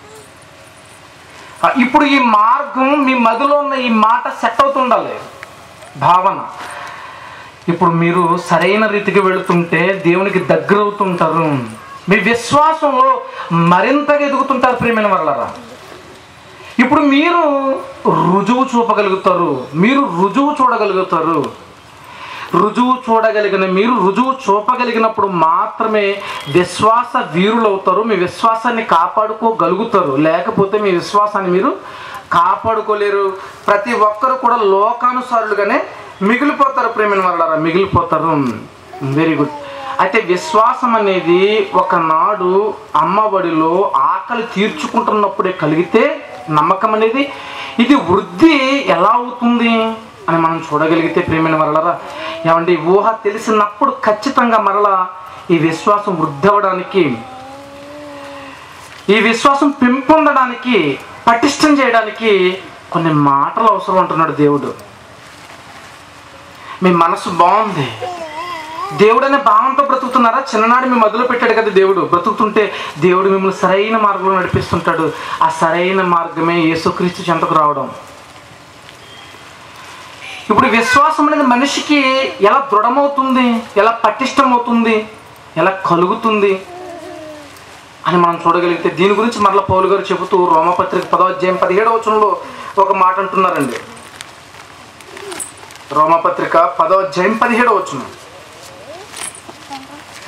ఆ, ఇప్పుడు ఈ మార్గం మీ మదిలో ఉన్న ఈ మాట సెట్ అవుతుండాలి భావన ఇప్పుడు మీరు సరైన రీతికి వెళుతుంటే దేవునికి దగ్గర అవుతుంటారు మీ విశ్వాసంలో మరింతగా ఎదుగుతుంటారు ప్రియమైన వరలరా ఇప్పుడు మీరు రుజువు చూపగలుగుతారు మీరు రుజువు చూడగలుగుతారు రుజువు చూడగలిగిన మీరు రుజువు చూపగలిగినప్పుడు మాత్రమే విశ్వాస వీరులు అవుతారు మీ విశ్వాసాన్ని కాపాడుకోగలుగుతారు లేకపోతే మీ విశ్వాసాన్ని మీరు కాపాడుకోలేరు ప్రతి ఒక్కరు కూడా లోకానుసారులుగానే మిగిలిపోతారు ప్రేమిన వాళ్ళారా మిగిలిపోతారు వెరీ గుడ్ అయితే విశ్వాసం అనేది ఒకనాడు అమ్మఒడిలో ఆకలి తీర్చుకుంటున్నప్పుడే కలిగితే నమ్మకం అనేది ఇది వృద్ధి ఎలా అవుతుంది అని మనం చూడగలిగితే ప్రేమైన మరలరా ఏమండి ఊహ తెలిసినప్పుడు ఖచ్చితంగా మరలా ఈ విశ్వాసం వృద్ధి అవ్వడానికి ఈ విశ్వాసం పెంపొందడానికి పటిష్టం చేయడానికి కొన్ని మాటలు అవసరం అంటున్నాడు దేవుడు మీ మనసు బాగుంది దేవుడు అనే భావంతో బ్రతుకుతున్నారా చిన్ననాడు మీ మొదలు పెట్టాడు కదా దేవుడు బ్రతుకుతుంటే దేవుడు మిమ్మల్ని సరైన మార్గంలో నడిపిస్తుంటాడు ఆ సరైన మార్గమే యేసుక్రీస్తు చెంతకు రావడం ఇప్పుడు విశ్వాసం అనేది మనిషికి ఎలా దృఢమవుతుంది ఎలా పటిష్టమవుతుంది ఎలా కలుగుతుంది అని మనం చూడగలిగితే దీని గురించి మరలా పౌలు గారు చెబుతూ రోమపత్రిక పదో అధ్యాయం పదిహేడవ వచనంలో ఒక మాట అంటున్నారండి రోమపత్రిక పదో అధ్యాయం పదిహేడవ వచనం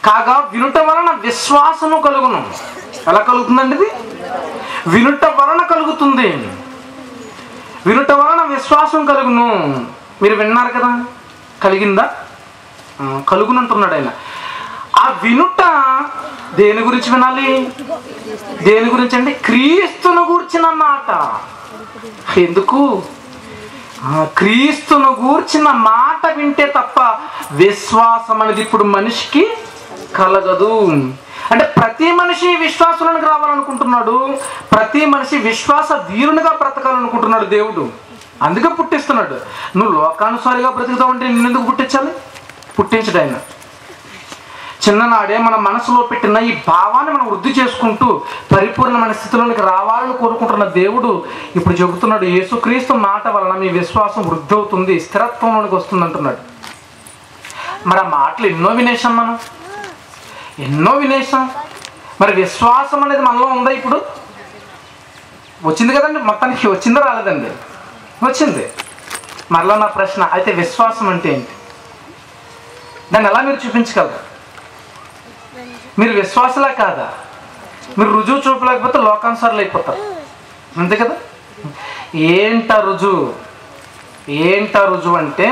కాగా వినుట వలన విశ్వాసము కలుగును ఎలా కలుగుతుందండి ఇది వినుట వలన కలుగుతుంది వినుట వలన విశ్వాసం కలుగును మీరు విన్నారు కదా కలిగిందా ఆ, కలుగునంటున్నాడు ఆయన ఆ వినుట దేని గురించి వినాలి దేని గురించి అంటే క్రీస్తును గూర్చిన మాట ఎందుకు ఆ, క్రీస్తును గూర్చిన మాట వింటే తప్ప విశ్వాసం అనేది ఇప్పుడు మనిషికి కలగదు అంటే ప్రతి మనిషి విశ్వాసులకు రావాలనుకుంటున్నాడు ప్రతి మనిషి విశ్వాస ధీరునిగా బ్రతకాలనుకుంటున్నాడు దేవుడు అందుకే పుట్టిస్తున్నాడు నువ్వు లోకానుసారిగా బ్రతుకుతావు అంటే నిన్నెందుకు పుట్టించాలి పుట్టించడు ఆయన చిన్ననాడే మన మనసులో పెట్టిన ఈ భావాన్ని మనం వృద్ధి చేసుకుంటూ పరిపూర్ణమైన స్థితిలోనికి రావాలని కోరుకుంటున్న దేవుడు ఇప్పుడు చెబుతున్నాడు యేసుక్రీస్తు మాట వలన మీ విశ్వాసం వృద్ధి అవుతుంది స్థిరత్వంలోనికి వస్తుంది అంటున్నాడు మరి ఆ మాటలు ఎన్నో వినేశాం మనం ఎన్నో వినేశాం మరి విశ్వాసం అనేది మనలో ఉందా ఇప్పుడు వచ్చింది కదండి మొత్తానికి వచ్చిందా రాలేదండి వచ్చింది మరలా నా ప్రశ్న అయితే విశ్వాసం అంటే ఏంటి దాన్ని ఎలా మీరు చూపించగలరు మీరు విశ్వాసలా కాదా మీరు రుజువు చూపలేకపోతే లోకానుసారులు అయిపోతారు అంతే కదా ఏంట రుజువు ఏంట రుజువు అంటే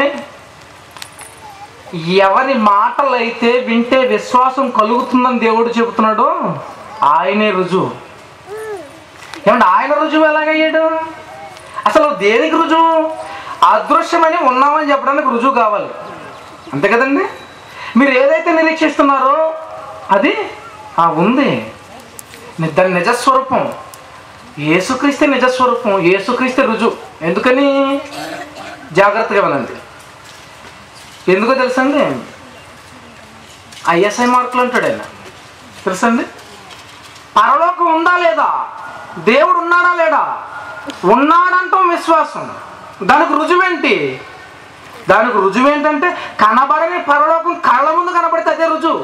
ఎవరి మాటలు అయితే వింటే విశ్వాసం కలుగుతుందని దేవుడు చెబుతున్నాడో ఆయనే రుజువు ఏమంటే ఆయన రుజువు ఎలాగయ్యాడు అసలు దేనికి రుజువు అదృశ్యమని ఉన్నామని చెప్పడానికి రుజువు కావాలి అంతే కదండి మీరు ఏదైతే నిరీక్షిస్తున్నారో అది ఆ ఉంది ని- దాని నిజస్వరూపం ఏసుక్రీస్తే నిజస్వరూపం ఏసుక్రీస్తే రుజువు ఎందుకని జాగ్రత్తగా వినండి ఎందుకో తెలుసండి ఐఎస్ఐ మార్కులు అంటాడు ఆయన తెలుసండి పరలోకం ఉందా లేదా దేవుడు ఉన్నాడా లేడా ఉన్నాడంటాం విశ్వాసం దానికి రుజువేంటి దానికి రుజువు ఏంటంటే కనబడని పరలోకం కళ్ళ ముందు కనబడితే అదే రుజువు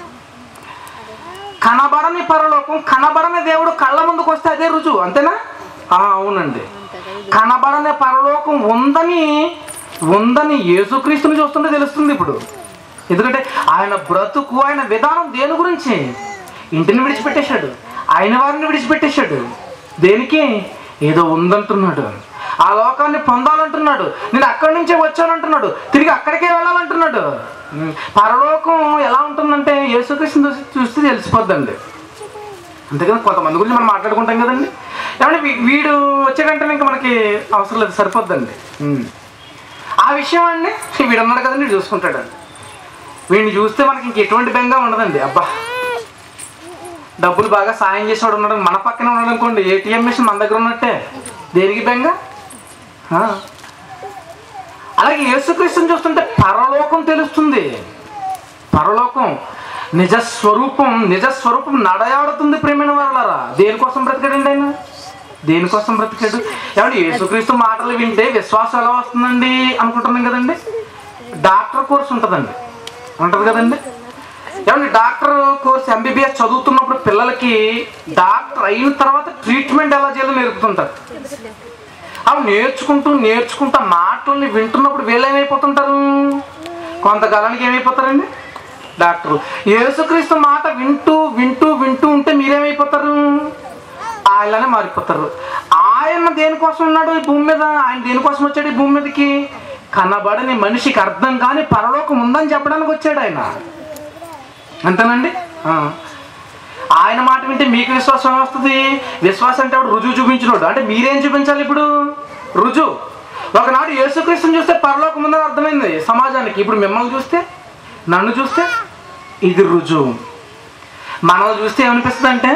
కనబడని పరలోకం కనబడని దేవుడు కళ్ళ ముందుకు వస్తే అదే రుజువు అంతేనా ఆ, అవునండి కనబడని పరలోకం ఉందని ఉందని యేసుక్రీస్తుని చూస్తుంటే తెలుస్తుంది ఇప్పుడు ఎందుకంటే ఆయన బ్రతుకు ఆయన విధానం దేని గురించి ఇంటిని విడిచిపెట్టేశాడు ఆయన వారిని విడిచిపెట్టేశాడు దేనికి ఏదో ఉందంటున్నాడు ఆ లోకాన్ని పొందాలంటున్నాడు నేను అక్కడి నుంచే వచ్చానంటున్నాడు తిరిగి అక్కడికే వెళ్ళాలంటున్నాడు ఉమ్, పరలోకం ఎలా ఉంటుందంటే యేసుకృష్ణ చూసి చూస్తే తెలిసిపోద్దండి అంతేకాదు కొంతమంది గురించి మనం మాట్లాడుకుంటాం కదండి ఏమంటే వీ- వీడు వచ్చే వెంటనే ఇంకా మనకి అవసరం లేదు సరిపోద్దండి ఉమ్. ఆ విషయం అండి వీడు ఉన్నాడు కదండి వీడు చూసుకుంటాడు వీడిని చూస్తే మనకి ఇంక ఎటువంటి బెంగా ఉండదండి అబ్బా డబ్బులు బాగా సాయం చేసేవాడు ఉన్నాడు మన పక్కన ఉన్నాడు అనుకోండి ఏటీఎం మిషన్ మన దగ్గర ఉన్నట్టే దేనికి బెంగ ఆ. అలాగే యేసుక్రీస్తుని చూస్తుంటే పరలోకం తెలుస్తుంది పరలోకం నిజ స్వరూపం నిజ స్వరూపం నడయాడుతుంది ప్రేమైన వాళ్ళరా దేనికోసం బ్రతికాడండి ఆయన దేనికోసం బ్రతికాడు ఏమంటే యేసుక్రీస్తు మాటలు వింటే విశ్వాసం ఎలా వస్తుందండి అనుకుంటున్నాం కదండి డాక్టర్ కోర్స్ ఉంటుందండి ఉంటుంది కదండి ఏమంటే డాక్టర్ కోర్స్ ఎంబీబీఎస్ చదువుతున్నప్పుడు పిల్లలకి డాక్టర్ అయిన తర్వాత ట్రీట్మెంట్ ఎలా చేయాలో నేర్పుతుంటారు అవి నేర్చుకుంటూ నేర్చుకుంటూ ఆ మాటల్ని వింటున్నప్పుడు వీళ్ళు ఏమైపోతుంటారు కొంతకాలానికి ఏమైపోతారండి డాక్టర్ యేసుక్రీస్తు మాట వింటూ వింటూ వింటూ ఉంటే మీరేమైపోతారు ఆయననే మారిపోతారు ఆయన దేనికోసం ఉన్నాడు ఈ భూమి మీద ఆయన దేనికోసం వచ్చాడు ఈ భూమి మీదకి కనబడని మనిషికి అర్థం కాని పరలోకం ఉందని చెప్పడానికి వచ్చాడు ఆయన అంతేనండి ఆ. ఆయన మాట వింటే మీకు విశ్వాసం వస్తుంది విశ్వాసం అంటే ఆవిడ రుజువు చూపించినోడు అంటే మీరేం చూపించాలి ఇప్పుడు రుజువు ఒకనాడు యేసుక్రీస్తుని చూస్తే పరలోకం ఉందని అర్థమైంది సమాజానికి ఇప్పుడు మిమ్మల్ని చూస్తే నన్ను చూస్తే ఇది రుజువు మనల్ని చూస్తే ఏమనిపిస్తుంది అంటే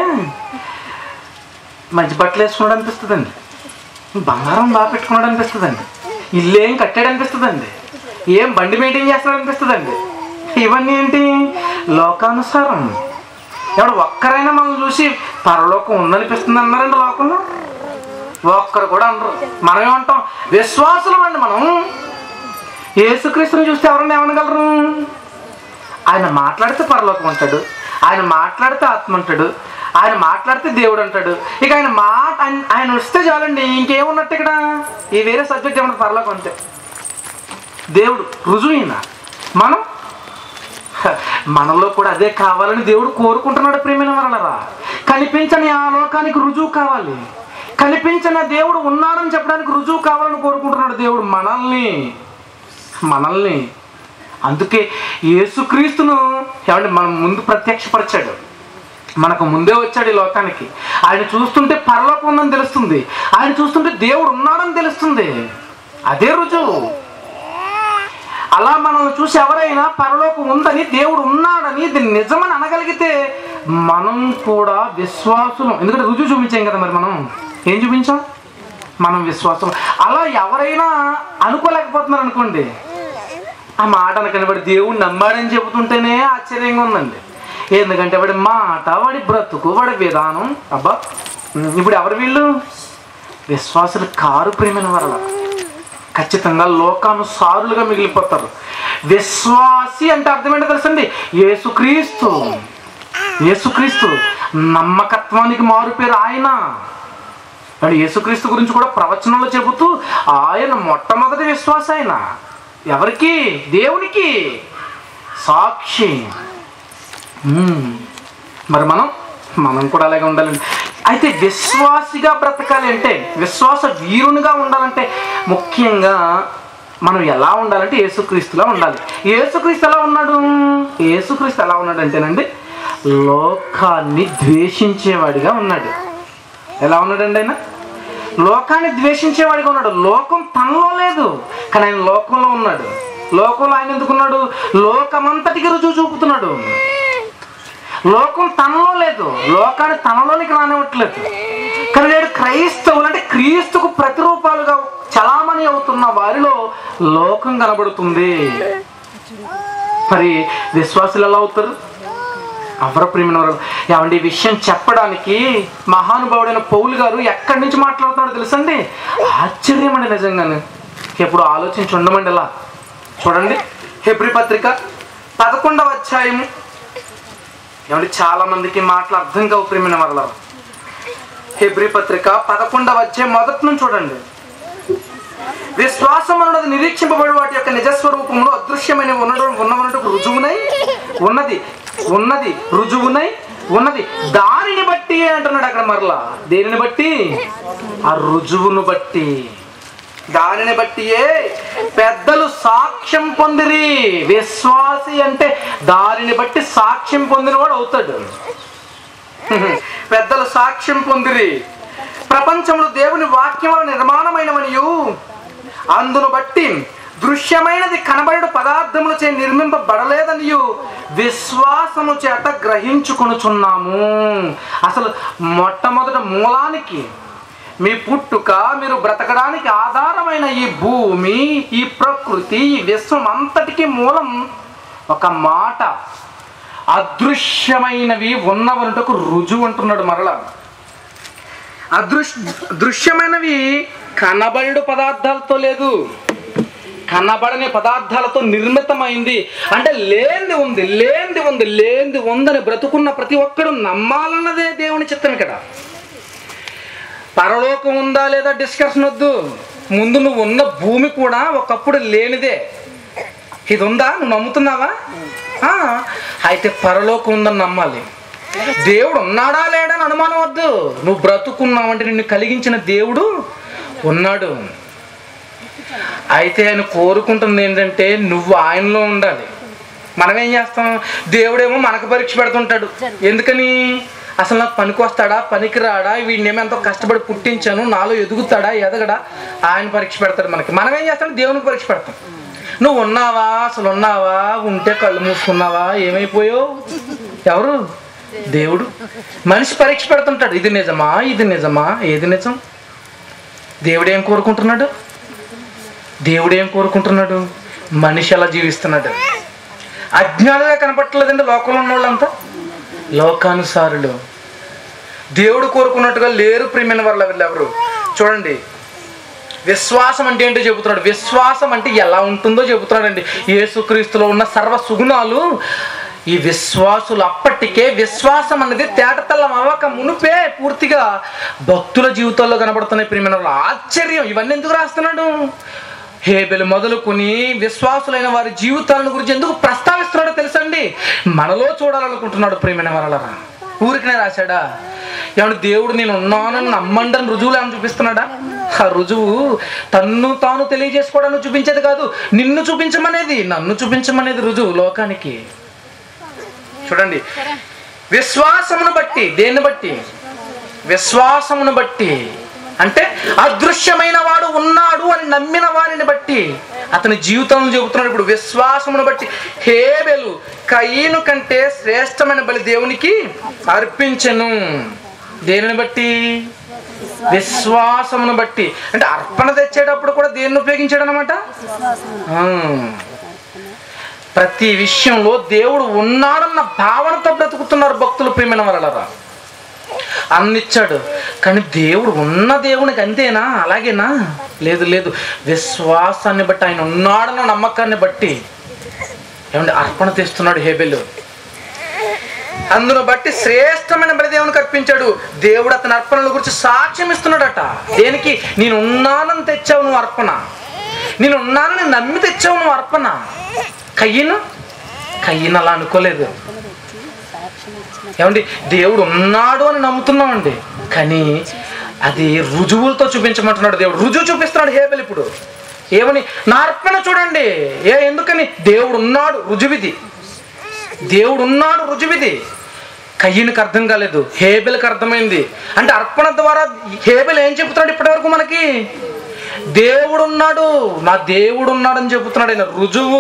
మంచి బట్టలు వేసుకున్నాడు అనిపిస్తుందండి బంగారం బాగా పెట్టుకున్నాడు అనిపిస్తుందండి ఇల్లు ఏం కట్టాడు అనిపిస్తుందండి ఏం బండి మెయింటైన్ చేస్తున్నాడు అనిపిస్తుందండి ఇవన్నీ ఏంటి లోకానుసారం ఎవడు ఒక్కరైనా మనం చూసి పరలోకం ఉందనిపిస్తుంది అన్నారండి లోకంలో ఒక్కరు కూడా అనరు మనం ఏమంటాం విశ్వాసులం అండి మనం యేసుక్రీస్తుని చూస్తే ఎవరన్నా ఏమనగలరు ఆయన మాట్లాడితే పరలోకం అంటాడు ఆయన మాట్లాడితే ఆత్మ అంటాడు ఆయన మాట్లాడితే దేవుడు అంటాడు ఇక ఆయన మాట ఆయన- ఆయన వస్తే చాలండి ఇంకేమున్నట్టు ఇక్కడ ఈ వేరే సబ్జెక్ట్ ఏమన్నా పరలోకం అంతే దేవుడు రుజువు ఈయన మనం మనలో కూడా అదే కావాలని దేవుడు కోరుకుంటున్నాడు ప్రేమైన వరలరా కనిపించని ఆ లోకానికి రుజువు కావాలి కనిపించిన దేవుడు ఉన్నాడని చెప్పడానికి రుజువు కావాలని కోరుకుంటున్నాడు దేవుడు మనల్ని మనల్ని అందుకే యేసుక్రీస్తును ఏమంటే మనం ముందు ప్రత్యక్షపరిచాడు మనకు ముందే వచ్చాడు ఈ లోకానికి ఆయన చూస్తుంటే పరలోకం ఉందని తెలుస్తుంది ఆయన చూస్తుంటే దేవుడు ఉన్నాడని తెలుస్తుంది అదే రుజువు అలా మనల్ని చూసి ఎవరైనా పరలోకం ఉందని దేవుడు ఉన్నాడని ఇది నిజమని అనగలిగితే మనం కూడా విశ్వాసం ఎందుకంటే రుజువు చూపించాం కదా మరి మనం ఏం చూపించాం మనం విశ్వాసం అలా ఎవరైనా అనుకోలేకపోతున్నారు అనుకోండి ఆ మాట కనబడి దేవుడు నమ్మాడని చెబుతుంటేనే ఆశ్చర్యంగా ఉందండి ఎందుకంటే వాడి మాట వాడి బ్రతుకు వాడి విధానం అబ్బా ఉమ్, ఇప్పుడు ఎవరు వీళ్ళు విశ్వాసులు కారు ప్రేమైన వరల ఖచ్చితంగా లోకానుసారులుగా మిగిలిపోతారు విశ్వాసి అంటే అర్థమేంటో తెలుసండి యేసుక్రీస్తు యేసుక్రీస్తు నమ్మకత్వానికి మారు పేరు ఆయన అండ్ యేసుక్రీస్తు గురించి కూడా ప్రవచనంలో చెబుతూ ఆయన మొట్టమొదటి విశ్వాస ఆయన ఎవరికి దేవునికి సాక్షి మ్మ్. మరి మనం మనం కూడా అలాగే ఉండాలండి అయితే విశ్వాసిగా బ్రతకాలి అంటే విశ్వాస వీరునిగా ఉండాలంటే ముఖ్యంగా మనం ఎలా ఉండాలంటే యేసుక్రీస్తులా ఉండాలి యేసుక్రీస్తు ఎలా ఉన్నాడు యేసుక్రీస్తు ఎలా ఉన్నాడు అంటేనండి లోకాన్ని ద్వేషించేవాడిగా ఉన్నాడు ఎలా ఉన్నాడండి ఆయన లోకాన్ని ద్వేషించేవాడిగా ఉన్నాడు లోకం తనలో లేదు కానీ ఆయన లోకంలో ఉన్నాడు లోకంలో ఆయన ఎందుకున్నాడు లోకమంతటికి రుజువు చూపుతున్నాడు లోకం తనలో లేదు లోకాన్ని తనలోనికి రానివ్వట్లేదు కానీ నేడు క్రైస్తవులు అంటే క్రీస్తుకు ప్రతిరూపాలుగా చలామణి అవుతున్న వారిలో లోకం కనబడుతుంది మరి విశ్వాసులు ఎలా అవుతారు అవర ప్రేమిన వారు ఏమండి ఈ విషయం చెప్పడానికి మహానుభావుడైన పౌలు గారు ఎక్కడి నుంచి మాట్లాడుతున్నాడో తెలుసండి ఆశ్చర్యమండి నిజంగానే ఎప్పుడు ఆలోచించి ఉండమండి ఇలా చూడండి హెబ్రి పత్రిక పదకొండవ అధ్యాయము ఏమంటే చాలా మందికి మాటలు అర్థం కావు ప్రేమిన వరల హెబ్రి పత్రిక పదకొండవ అధ్యాయం మొదటి నుంచి చూడండి విశ్వాసం అన్నది నిరీక్షింపబడి వాటి యొక్క నిజస్వరూపంలో అదృశ్యమైన ఉండడం ఉన్నవన్నట్టు రుజువునై ఉన్నది ఉన్నది రుజువునై ఉన్నది దానిని బట్టి అంటున్నాడు అక్కడ మరలా దేనిని బట్టి ఆ రుజువును బట్టి దానిని బట్టియే పెద్దలు సాక్ష్యం పొందిరి విశ్వాసి అంటే దానిని బట్టి సాక్ష్యం పొందినవాడు అవుతాడు పెద్దలు సాక్ష్యం పొందిరి ప్రపంచంలో దేవుని వాక్యముల నిర్మాణమైనవనియు అందును బట్టి దృశ్యమైనది కనబడు పదార్థములు చే నిర్మింపబడలేదనియు విశ్వాసము చేత గ్రహించుకొనుచున్నాము అసలు మొట్టమొదట మూలానికి మీ పుట్టుక మీరు బ్రతకడానికి ఆధారమైన ఈ భూమి ఈ ప్రకృతి ఈ విశ్వం అంతటికీ మూలం ఒక మాట అదృశ్యమైనవి ఉన్నవనుటకు రుజువు అంటున్నాడు మరలా అదృశ్ దృశ్యమైనవి కనబడు పదార్థాలతో లేదు కనబడని పదార్థాలతో నిర్మితమైంది అంటే లేనిది ఉంది లేనిది ఉంది లేనిది ఉందని బ్రతుకున్న ప్రతి ఒక్కడు నమ్మాలన్నదే దేవుని చిత్తం ఇక్కడ పరలోకం ఉందా లేదా డిస్కషన్ వద్దు ముందు నువ్వు ఉన్న భూమి కూడా ఒకప్పుడు లేనిదే ఇది ఉందా నువ్వు నమ్ముతున్నావా ఆ, అయితే పరలోకం ఉందని నమ్మాలి దేవుడు ఉన్నాడా లేడని అనుమానం వద్దు నువ్వు బ్రతుకున్నావంటే నిన్ను కలిగించిన దేవుడు ఉన్నాడు అయితే ఆయన కోరుకుంటుంది ఏంటంటే నువ్వు ఆయనలో ఉండాలి మనం ఏం చేస్తాం దేవుడేమో మనకు పరీక్ష పెడుతుంటాడు ఎందుకని అసలు నాకు పనికి వస్తాడా పనికి రాడా వీడినేమో ఎంతో కష్టపడి పుట్టించాను నాలో ఎదుగుతాడా ఎదగడా ఆయన పరీక్ష పెడతాడు మనకి మనం ఏం చేస్తాం దేవునికి పరీక్ష పెడతాం నువ్వు ఉన్నావా అసలు ఉన్నావా ఉంటే కళ్ళు మూసుకున్నావా ఏమైపోయావు ఎవరు దేవుడు మనిషి పరీక్ష పెడుతుంటాడు ఇది నిజమా ఇది నిజమా ఏది నిజం దేవుడు ఏం కోరుకుంటున్నాడు దేవుడు ఏం కోరుకుంటున్నాడు మనిషి ఎలా జీవిస్తున్నాడు అజ్ఞానులుగా కనపట్టలేదండి లోకంలో ఉన్న వాళ్ళంతా లోకానుసారులు దేవుడు కోరుకున్నట్టుగా లేరు ప్రియమైన వాళ్ళు వీళ్ళెవరు చూడండి విశ్వాసం అంటే ఏంటో చెబుతున్నాడు విశ్వాసం అంటే ఎలా ఉంటుందో చెబుతున్నాడండి యేసుక్రీస్తులో ఉన్న సర్వ సుగుణాలు ఈ విశ్వాసులు అప్పటికే విశ్వాసం అనేది తేటతల్లం అవ్వక మునుపే పూర్తిగా భక్తుల జీవితాల్లో కనబడుతున్నాయి ప్రియమైన వాళ్ళు ఆశ్చర్యం ఇవన్నీ ఎందుకు రాస్తున్నాడు హేబెలు మొదలుకొని విశ్వాసులైన వారి జీవితాలను గురించి ఎందుకు ప్రస్తావిస్తున్నాడో తెలుసండి మనలో చూడాలనుకుంటున్నాడు ప్రేమైన వరలరా ఊరికనే రాశాడా ఏమన్నా దేవుడు నేను ఉన్నానని నమ్మండని రుజువులు ఏమైనా చూపిస్తున్నాడా ఆ రుజువు తన్ను తాను తెలియజేసుకోవడానికి చూపించేది కాదు నిన్ను చూపించమనేది నన్ను చూపించమనేది రుజువు లోకానికి చూడండి విశ్వాసమును బట్టి దేన్ని బట్టి విశ్వాసమును బట్టి అంటే అదృశ్యమైన వాడు ఉన్నాడు అని నమ్మిన వారిని బట్టి అతని జీవితం చెబుతున్నాడు ఇప్పుడు విశ్వాసమును బట్టి హేబెలు కయ్యను కంటే శ్రేష్టమైన బలి దేవునికి అర్పించెను దేనిని బట్టి విశ్వాసమును బట్టి అంటే అర్పణ తెచ్చేటప్పుడు కూడా దేన్ని ఉపయోగించాడు అనమాట ప్రతి విషయంలో దేవుడు ఉన్నాడన్న భావనతో బ్రతుకుతున్నారు భక్తులు ప్రేమైన వాళ్ళరా అన్నిచ్చాడు కానీ దేవుడు ఉన్న దేవునికి అంతేనా అలాగేనా లేదు లేదు విశ్వాసాన్ని బట్టి ఆయన ఉన్నాడన్న నమ్మకాన్ని బట్టి ఏమంటే అర్పణ తెస్తున్నాడు హేబెలు అందును బట్టి శ్రేష్టమైన బలి దేవునికి అర్పించాడు దేవుడు అతని అర్పణల గురించి సాక్ష్యం ఇస్తున్నాడట దేనికి నేను ఉన్నానని తెచ్చావు నువ్వు అర్పణ నేను ఉన్నానని నమ్మి తెచ్చావు నువ్వు అర్పణ కయ్యను కయ్యను అలా అనుకోలేదు ఏమండి దేవుడు ఉన్నాడు అని నమ్ముతున్నామండి కానీ అది రుజువులతో చూపించమంటున్నాడు దేవుడు రుజువు చూపిస్తున్నాడు హేబెల్ ఇప్పుడు ఏమని నా అర్పణ చూడండి ఏ ఎందుకని దేవుడు ఉన్నాడు రుజువిది దేవుడు ఉన్నాడు రుజువిది కయ్యనికి అర్థం కాలేదు హేబెల్కి అర్థమైంది అంటే అర్పణ ద్వారా హేబెల్ ఏం చెబుతున్నాడు ఇప్పటివరకు మనకి దేవుడు ఉన్నాడు నా దేవుడు ఉన్నాడని చెబుతున్నాడు ఆయన రుజువు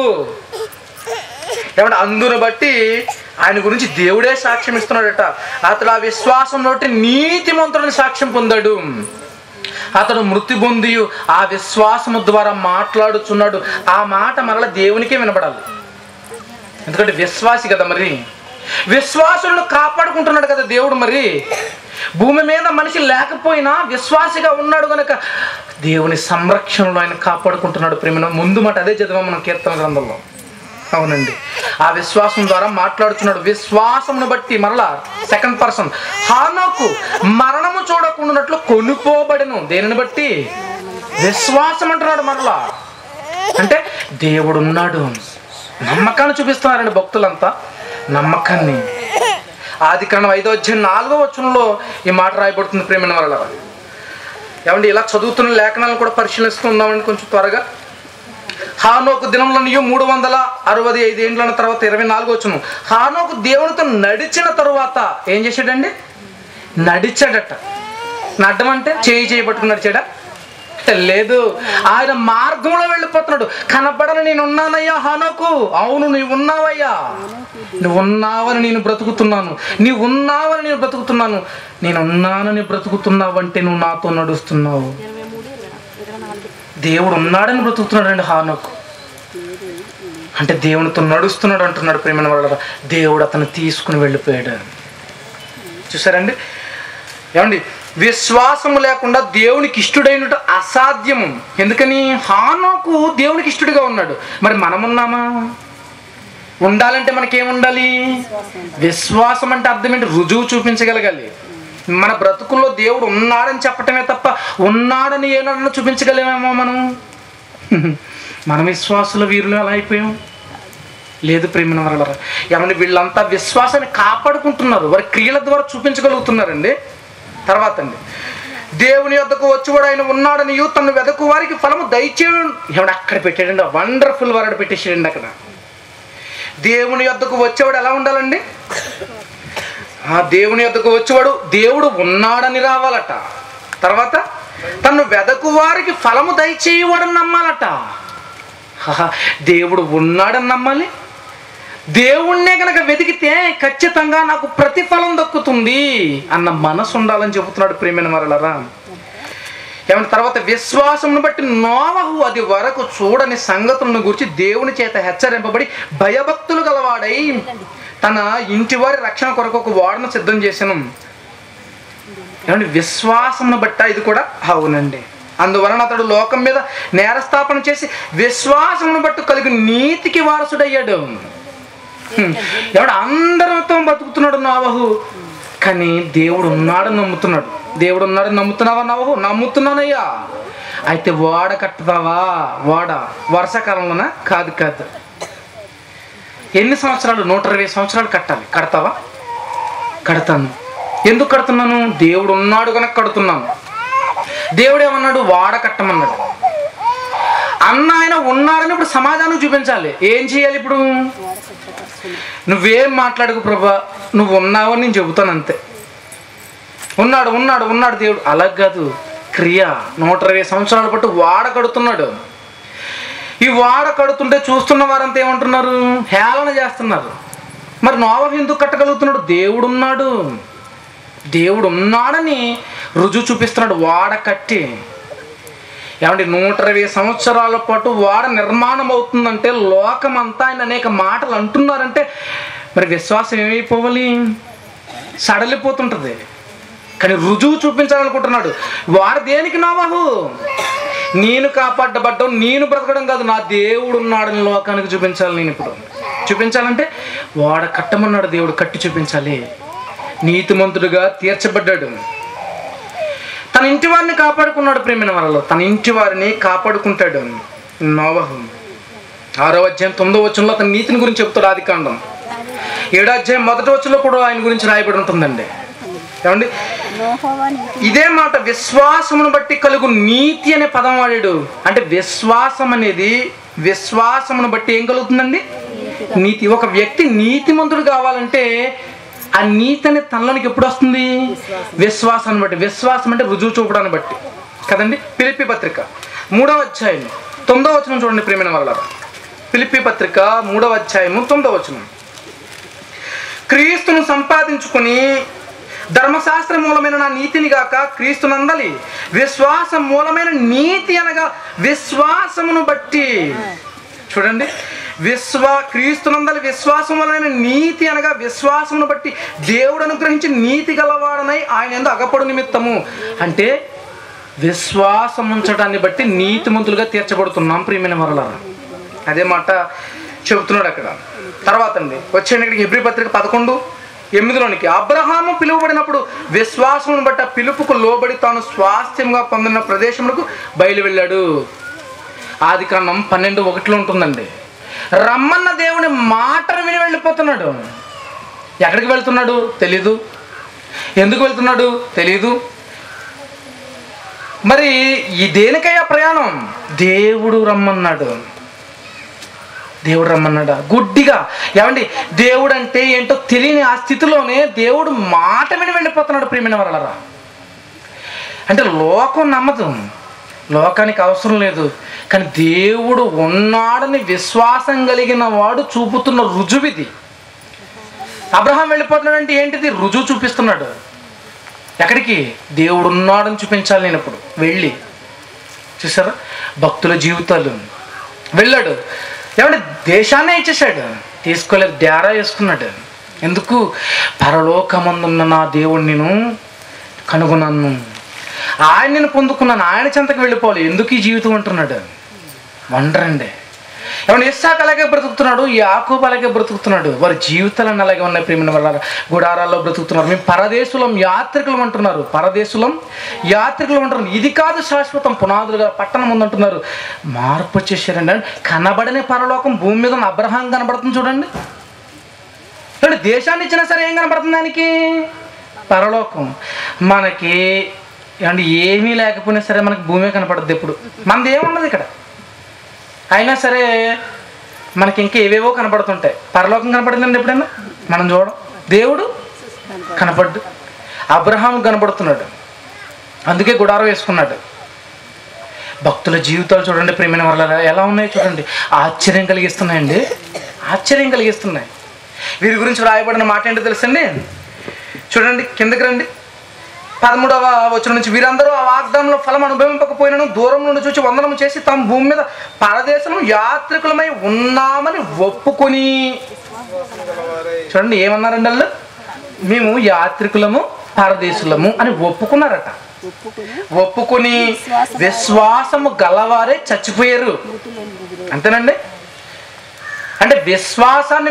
ఏమంటే అందును బట్టి ఆయన గురించి దేవుడే సాక్ష్యం ఇస్తున్నాడట అతడు ఆ విశ్వాసం బట్టి నీతిమంతుడని సాక్ష్యం పొందాడు అతడు మృతి పొంది ఆ విశ్వాసము ద్వారా మాట్లాడుచున్నాడు ఆ మాట మరల దేవునికే వినపడాలి ఎందుకంటే విశ్వాసి కదా మరి విశ్వాసులను కాపాడుకుంటున్నాడు కదా దేవుడు మరి భూమి మీద మనిషి లేకపోయినా విశ్వాసిగా ఉన్నాడు గనక దేవుని సంరక్షణలో ఆయన కాపాడుకుంటున్నాడు ప్రేమ ముందు మాట అదే చదివాం మనం కీర్తన గ్రంథంలో అవునండి ఆ విశ్వాసం ద్వారా మాట్లాడుతున్నాడు విశ్వాసమును బట్టి మరలా సెకండ్ పర్సన్ హానోకు మరణము చూడకుండానట్లు కొనుక్కోబడను దేనిని బట్టి విశ్వాసం అంటున్నాడు మరలా అంటే దేవుడు ఉన్నాడు నమ్మకాన్ని చూపిస్తున్నారండి భక్తులంతా నమ్మకాన్ని ఆది కారణం ఐదో అధ్యాయం నాలుగో వచనంలో ఈ మాట రాయబడుతుంది ప్రేమైన వల్ల ఏమండి ఇలా చదువుతున్న లేఖనాలను కూడా పరిశీలిస్తూ ఉందామండి కొంచెం త్వరగా హానోకు దినంలో మూడు వందల అరవై ఐదు ఏండ్ల తర్వాత ఇరవై నాలుగు వచ్చును హానోకు దేవునితో నడిచిన తరువాత ఏం చేశాడండి నడిచాడట నడ్డం అంటే చేయి చేయి పట్టుకుని నడిచాడా లేదు ఆయన మార్గంలో వెళ్ళిపోతున్నాడు కనపడని నేను ఉన్నానయ్యా హానోకు అవును నీవు ఉన్నావయ్యా నువ్వు ఉన్నావని నేను బ్రతుకుతున్నాను నీవు ఉన్నావని నేను బ్రతుకుతున్నాను నేను ఉన్నానని బ్రతుకుతున్నావంటే నువ్వు నాతో నడుస్తున్నావు దేవుడు ఉన్నాడని బ్రతుకుతున్నాడు అండి హానోకు అంటే దేవునితో నడుస్తున్నాడు అంటున్నాడు ప్రేమైన వాళ్ళ దేవుడు అతను తీసుకుని వెళ్ళిపోయాడు చూసారండి ఏమండి విశ్వాసము లేకుండా దేవునికి ఇష్టడైనట్టు అసాధ్యము ఎందుకని హానోకు దేవునికి ఇష్టడుగా ఉన్నాడు మరి మనమున్నామా ఉండాలంటే మనకేముండాలి విశ్వాసం అంటే అర్థం ఏంటి రుజువు చూపించగలగాలి మన బ్రతుకుల్లో దేవుడు ఉన్నాడని చెప్పటమే తప్ప ఉన్నాడని ఏనాడని చూపించగలేమేమో మనం మన విశ్వాసుల వీరులు ఎలా అయిపోయాం లేదు ప్రేమిన వరల ఏమంటే వీళ్ళంతా విశ్వాసాన్ని కాపాడుకుంటున్నారు వారి క్రియల ద్వారా చూపించగలుగుతున్నారండి తర్వాత అండి దేవుని యొద్దకు వచ్చి కూడా ఆయన ఉన్నాడని తను వెదకు వారికి ఫలము దయచేయడం ఏమన్నా అక్కడ పెట్టాడండి వండర్ఫుల్ వరడ్ పెట్టేసాడండి అక్కడ దేవుని యొద్దకు వచ్చేవాడు ఎలా ఉండాలండి ఆ దేవుని యొద్దకు వచ్చేవాడు దేవుడు ఉన్నాడని రావాలట తర్వాత తను వెదకు వారికి ఫలము దయచేయవాడని నమ్మాలట ఆహా, దేవుడు ఉన్నాడని నమ్మాలి దేవుణ్ణే గనక వెతికితే ఖచ్చితంగా నాకు ప్రతిఫలం దక్కుతుంది అన్న మనసు ఉండాలని చెబుతున్నాడు ప్రేమైన మరలరా ఏమంటే తర్వాత విశ్వాసమును బట్టి నోవహు అది వరకు చూడని సంగతులను గురించి దేవుని చేత హెచ్చరింపబడి భయభక్తులు గలవాడై తన ఇంటి వారి రక్షణ కొరకు ఒక వాడను సిద్ధం చేశాను ఏమంటే విశ్వాసమును బట్ట ఇది కూడా అవునండి అందువలన అతడు లోకం మీద నేరస్థాపన చేసి విశ్వాసమును బట్టి కలిగి నీతికి వారసుడయ్యాడు హ్మ్. ఎవడు అందరితో బతుకుతున్నాడు నావహు కానీ దేవుడు ఉన్నాడని నమ్ముతున్నాడు దేవుడు ఉన్నాడని నమ్ముతున్నావా నవహు నమ్ముతున్నానయ్యా అయితే ఓడ కట్టుతావా ఓడ వర్షాకాలంలోనా కాదు కాదు ఎన్ని సంవత్సరాలు నూట ఇరవై సంవత్సరాలు కట్టాలి కడతావా కడతాను ఎందుకు కడుతున్నాను దేవుడు ఉన్నాడు కనుక కడుతున్నాను దేవుడు ఏమన్నాడు వాడ కట్టమన్నాడు అన్న ఆయన ఉన్నాడని ఇప్పుడు సమాధానం చూపించాలి ఏం చేయాలి ఇప్పుడు నువ్వేం మాట్లాడకు ప్రభా నువ్వు ఉన్నావని నేను చెబుతాను అంతే ఉన్నాడు ఉన్నాడు ఉన్నాడు దేవుడు అలా కాదు క్రియ నూట ఇరవై సంవత్సరాల పాటు వాడ కడుతున్నాడు ఈ వాడ కడుతుంటే చూస్తున్న వారంతా ఏమంటున్నారు హేళన చేస్తున్నారు మరి నోవహు ఎందుకు కట్టగలుగుతున్నాడు దేవుడు ఉన్నాడు దేవుడు ఉన్నాడని రుజువు చూపిస్తున్నాడు వాడ కట్టి ఏమంటే నూట ఇరవై సంవత్సరాల పాటు వాడ నిర్మాణం అవుతుందంటే లోకమంతా ఆయన అనేక మాటలు అంటున్నారంటే మరి విశ్వాసం ఏమైపోవాలి సడలిపోతుంటుంది కానీ రుజువు చూపించాలనుకుంటున్నాడు వాడు దేనికి నావాహు నేను కాపాడబడ్డం నేను బ్రతకడం కాదు నా దేవుడు ఉన్నాడని లోకానికి చూపించాలి నేను ఇప్పుడు చూపించాలంటే వాడ కట్టమన్నాడు దేవుడు కట్టి చూపించాలి నీతిమంతుడుగా తీర్చబడ్డాడు తన ఇంటి వారిని కాపాడుకున్నాడు ప్రేమిన వాళ్ళలో తన ఇంటి వారిని కాపాడుకుంటాడు నోవహు ఆరో అధ్యాయం తొమ్మిదో వచ్చంలో అతని నీతిని గురించి చెప్తాడు ఆది కాండం ఏడో అధ్యాయం మొదటి వచ్చంలో కూడా ఆయన గురించి రాయబడి ఉంటుందండి ఏమండి ఇదే మాట విశ్వాసమును బట్టి కలుగు నీతి అనే పదం వాడాడు అంటే విశ్వాసం అనేది విశ్వాసమును బట్టి ఏం కలుగుతుందండి నీతి ఒక వ్యక్తి నీతిమంతుడు కావాలంటే ఆ నీతి అనేది తనలోనికి ఎప్పుడు వస్తుంది విశ్వాసాన్ని బట్టి విశ్వాసం అంటే రుజువు చూపడాన్ని బట్టి కదండి పిలిపి పత్రిక మూడవ అధ్యాయం తొమ్మిదవ వచనం చూడండి ప్రేమైన వల్ల పిలిపి పత్రిక మూడవ అధ్యాయము తొమ్మిదవ వచనం క్రీస్తును సంపాదించుకొని ధర్మశాస్త్ర మూలమైన నా నీతిని గాక క్రీస్తునందలి విశ్వాస మూలమైన నీతి అనగా విశ్వాసమును బట్టి చూడండి విశ్వా క్రీస్తునందలి విశ్వాసం వలన నీతి అనగా విశ్వాసమును బట్టి దేవుడు అనుగ్రహించి నీతి గలవాడనై ఆయన ఎందు అగపడు నిమిత్తము అంటే విశ్వాసం ఉంచడాన్ని బట్టి నీతిమంతులుగా తీర్చబడుతున్నాం ప్రియమైన మరలా అదే మాట చెబుతున్నాడు అక్కడ తర్వాత అండి వచ్చేయండి ఇక్కడికి ఎబ్రి పత్రిక పదకొండు ఎనిమిదిలోనికి అబ్రహాము పిలువబడినప్పుడు విశ్వాసమును బట్టి ఆ పిలుపుకు లోబడి తాను స్వాస్థ్యంగా పొందిన ప్రదేశములకు బయలు వెళ్ళాడు ఆది కాండం పన్నెండు ఒకటిలో ఉంటుందండి రమ్మన్న దేవుని మాటను విని వెళ్ళిపోతున్నాడు ఎక్కడికి వెళ్తున్నాడు తెలీదు ఎందుకు వెళ్తున్నాడు తెలీదు మరి ఈ దేనికయ్యా ప్రయాణం దేవుడు రమ్మన్నాడు దేవుడు రమ్మన్నాడా గుడ్డిగా ఏమండి దేవుడు అంటే ఏంటో తెలియని ఆ స్థితిలోనే దేవుడు మాట విని వెళ్ళిపోతున్నాడు ప్రియమైన వరలరా అంటే లోకం నమ్మదు లోకానికి అవసరం లేదు కానీ దేవుడు ఉన్నాడని విశ్వాసం కలిగిన వాడు చూపుతున్న రుజువు ఇది అబ్రహాం వెళ్ళిపోతున్నాడు అంటే ఏంటిది రుజువు చూపిస్తున్నాడు ఎక్కడికి దేవుడు ఉన్నాడని చూపించాలి నేను ఇప్పుడు వెళ్ళి చూసారా భక్తుల జీవితాలు వెళ్ళాడు ఏమంటే దేశాన్నే ఇచ్చేసాడు తీసుకోలేదు డేరా వేసుకున్నాడు ఎందుకు పరలోకమందున్న నా దేవుడు నేను కనుగొన్నాను ఆయన నేను పొందుకున్నాను ఆయన చెంతకు వెళ్ళిపోవాలి ఎందుకు ఈ జీవితం అంటున్నాడు వండరండి ఏమన్నా ఇస్సాక్ అలాగే బ్రతుకుతున్నాడు యాకోబు అలాగే బ్రతుకుతున్నాడు వారి జీవితాలన్నీ అలాగే ఉన్నాయి ప్రేమిన వల్ల గుడారాల్లో బ్రతుకుతున్నారు మేము పరదేశులం యాత్రికులం అంటున్నారు పరదేశులం యాత్రికులం అంటున్నారు ఇది కాదు శాశ్వతం పునాదులుగా పట్టణం ఉందంటున్నారు మార్పు వచ్చేసారండి అంటే కనబడని పరలోకం భూమి మీద ఉన్న అబ్రహాం కనబడుతుంది చూడండి చూడండి దేశాన్ని ఇచ్చినా సరే ఏం కనబడుతుంది దానికి పరలోకం మనకి అంటే ఏమీ లేకపోయినా సరే మనకి భూమి కనపడుద్ది ఎప్పుడు మనది ఏమున్నది ఇక్కడ అయినా సరే మనకి ఇంకా ఏవేవో కనపడుతుంటాయి పరలోకం కనపడిందండి ఎప్పుడైనా మనం చూడం దేవుడు కనపడ్డు అబ్రహాం కనపడుతున్నాడు అందుకే గుడారం వేసుకున్నాడు భక్తుల జీవితాలు చూడండి ప్రేమైన వల్ల ఎలా ఉన్నాయి చూడండి ఆశ్చర్యం కలిగిస్తున్నాయండి ఆశ్చర్యం కలిగిస్తున్నాయి వీరి గురించి రాయబడిన మాట ఏంటో తెలుసండి చూడండి కిందకి రండి పదమూడవ వచనం నుంచి వీరందరూ ఆ వాగ్దానంలో ఫలం అనుభవింపకపోయినను దూరం నుండి చూసి వందనం చేసి తమ భూమి మీద పరదేశం యాత్రికులమై ఉన్నామని ఒప్పుకొని చూడండి ఏమన్నారండి వాళ్ళు మేము యాత్రికులము పరదేశులము అని ఒప్పుకున్నారట ఒప్పుకొని విశ్వాసము గలవారే చచ్చిపోయారు అంతేనండి అంటే విశ్వాసాన్ని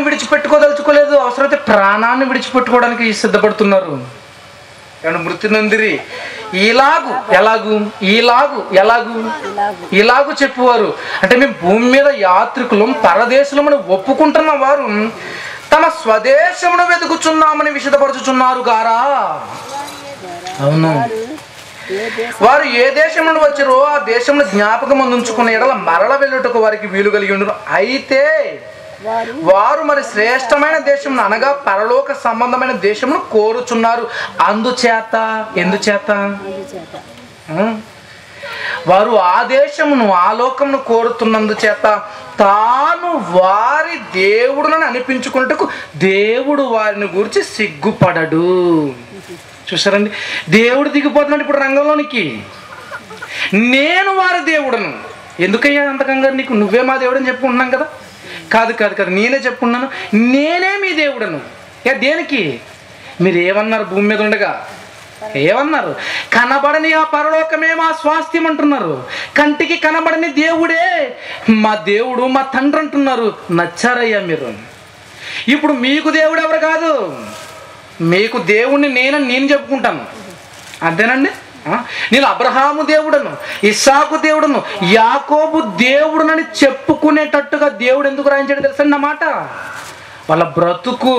విడిచిపెట్టుకోదలుచుకోలేదు అవసరమైతే ప్రాణాన్ని విడిచిపెట్టుకోవడానికి సిద్ధపడుతున్నారు ఏమన్నా మృతి నొందిరి ఇలాగు ఎలాగు ఇలాగు ఎలాగు ఇలాగు చెప్పువారు అంటే మేము భూమి మీద యాత్రికులం పరదేశులమని ఒప్పుకుంటున్న వారు తమ స్వదేశమును వెతుకుచున్నామని విషదపరచుచున్నారు గారా అవును వారు ఏ దేశం నుండి వచ్చారో ఆ దేశంలో జ్ఞాపకం ఉంచుకున్న ఎడల మరల వెళ్ళుటకు వారికి వీలు కలిగి ఉండును అయితే వారు మరి శ్రేష్టమైన దేశం అనగా పరలోక సంబంధమైన దేశమును కోరుచున్నారు అందుచేత ఎందుచేత ఉం? వారు ఆ దేశమును ఆ లోకమును కోరుతున్నందు చేత తాను వారి దేవుడునని అనిపించుకున్నట్టుకు దేవుడు వారిని గురించి సిగ్గుపడడు చూసారండి దేవుడు దిగిపోతున్నాడు ఇప్పుడు రంగంలోనికి నేను వారి దేవుడను ఎందుకయ్యా అంత కంగారు నీకు నువ్వే మా దేవుడు అని చెప్పుకుంటున్నాం కదా కాదు కాదు కాదు నేనే చెప్పుకున్నాను నేనే మీ దేవుడను ఏ దేనికి మీరు ఏమన్నారు భూమి మీద ఉండగా ఏమన్నారు కనబడని ఆ పరలోకమే మా స్వాస్థ్యం అంటున్నారు కంటికి కనబడని దేవుడే మా దేవుడు మా తండ్రి అంటున్నారు నచ్చారయ్యా మీరు ఇప్పుడు మీకు దేవుడు ఎవరు కాదు మీకు దేవుణ్ణి నేనని నేను చెప్పుకుంటాను అంతేనండి ఆ? నేను అబ్రహాము దేవుడను ఇస్సాకు దేవుడును యాకోబు దేవుడునని చెప్పుకునేటట్టుగా దేవుడు ఎందుకు రాయించాడు తెలుసండి నా మాట వాళ్ళ బ్రతుకు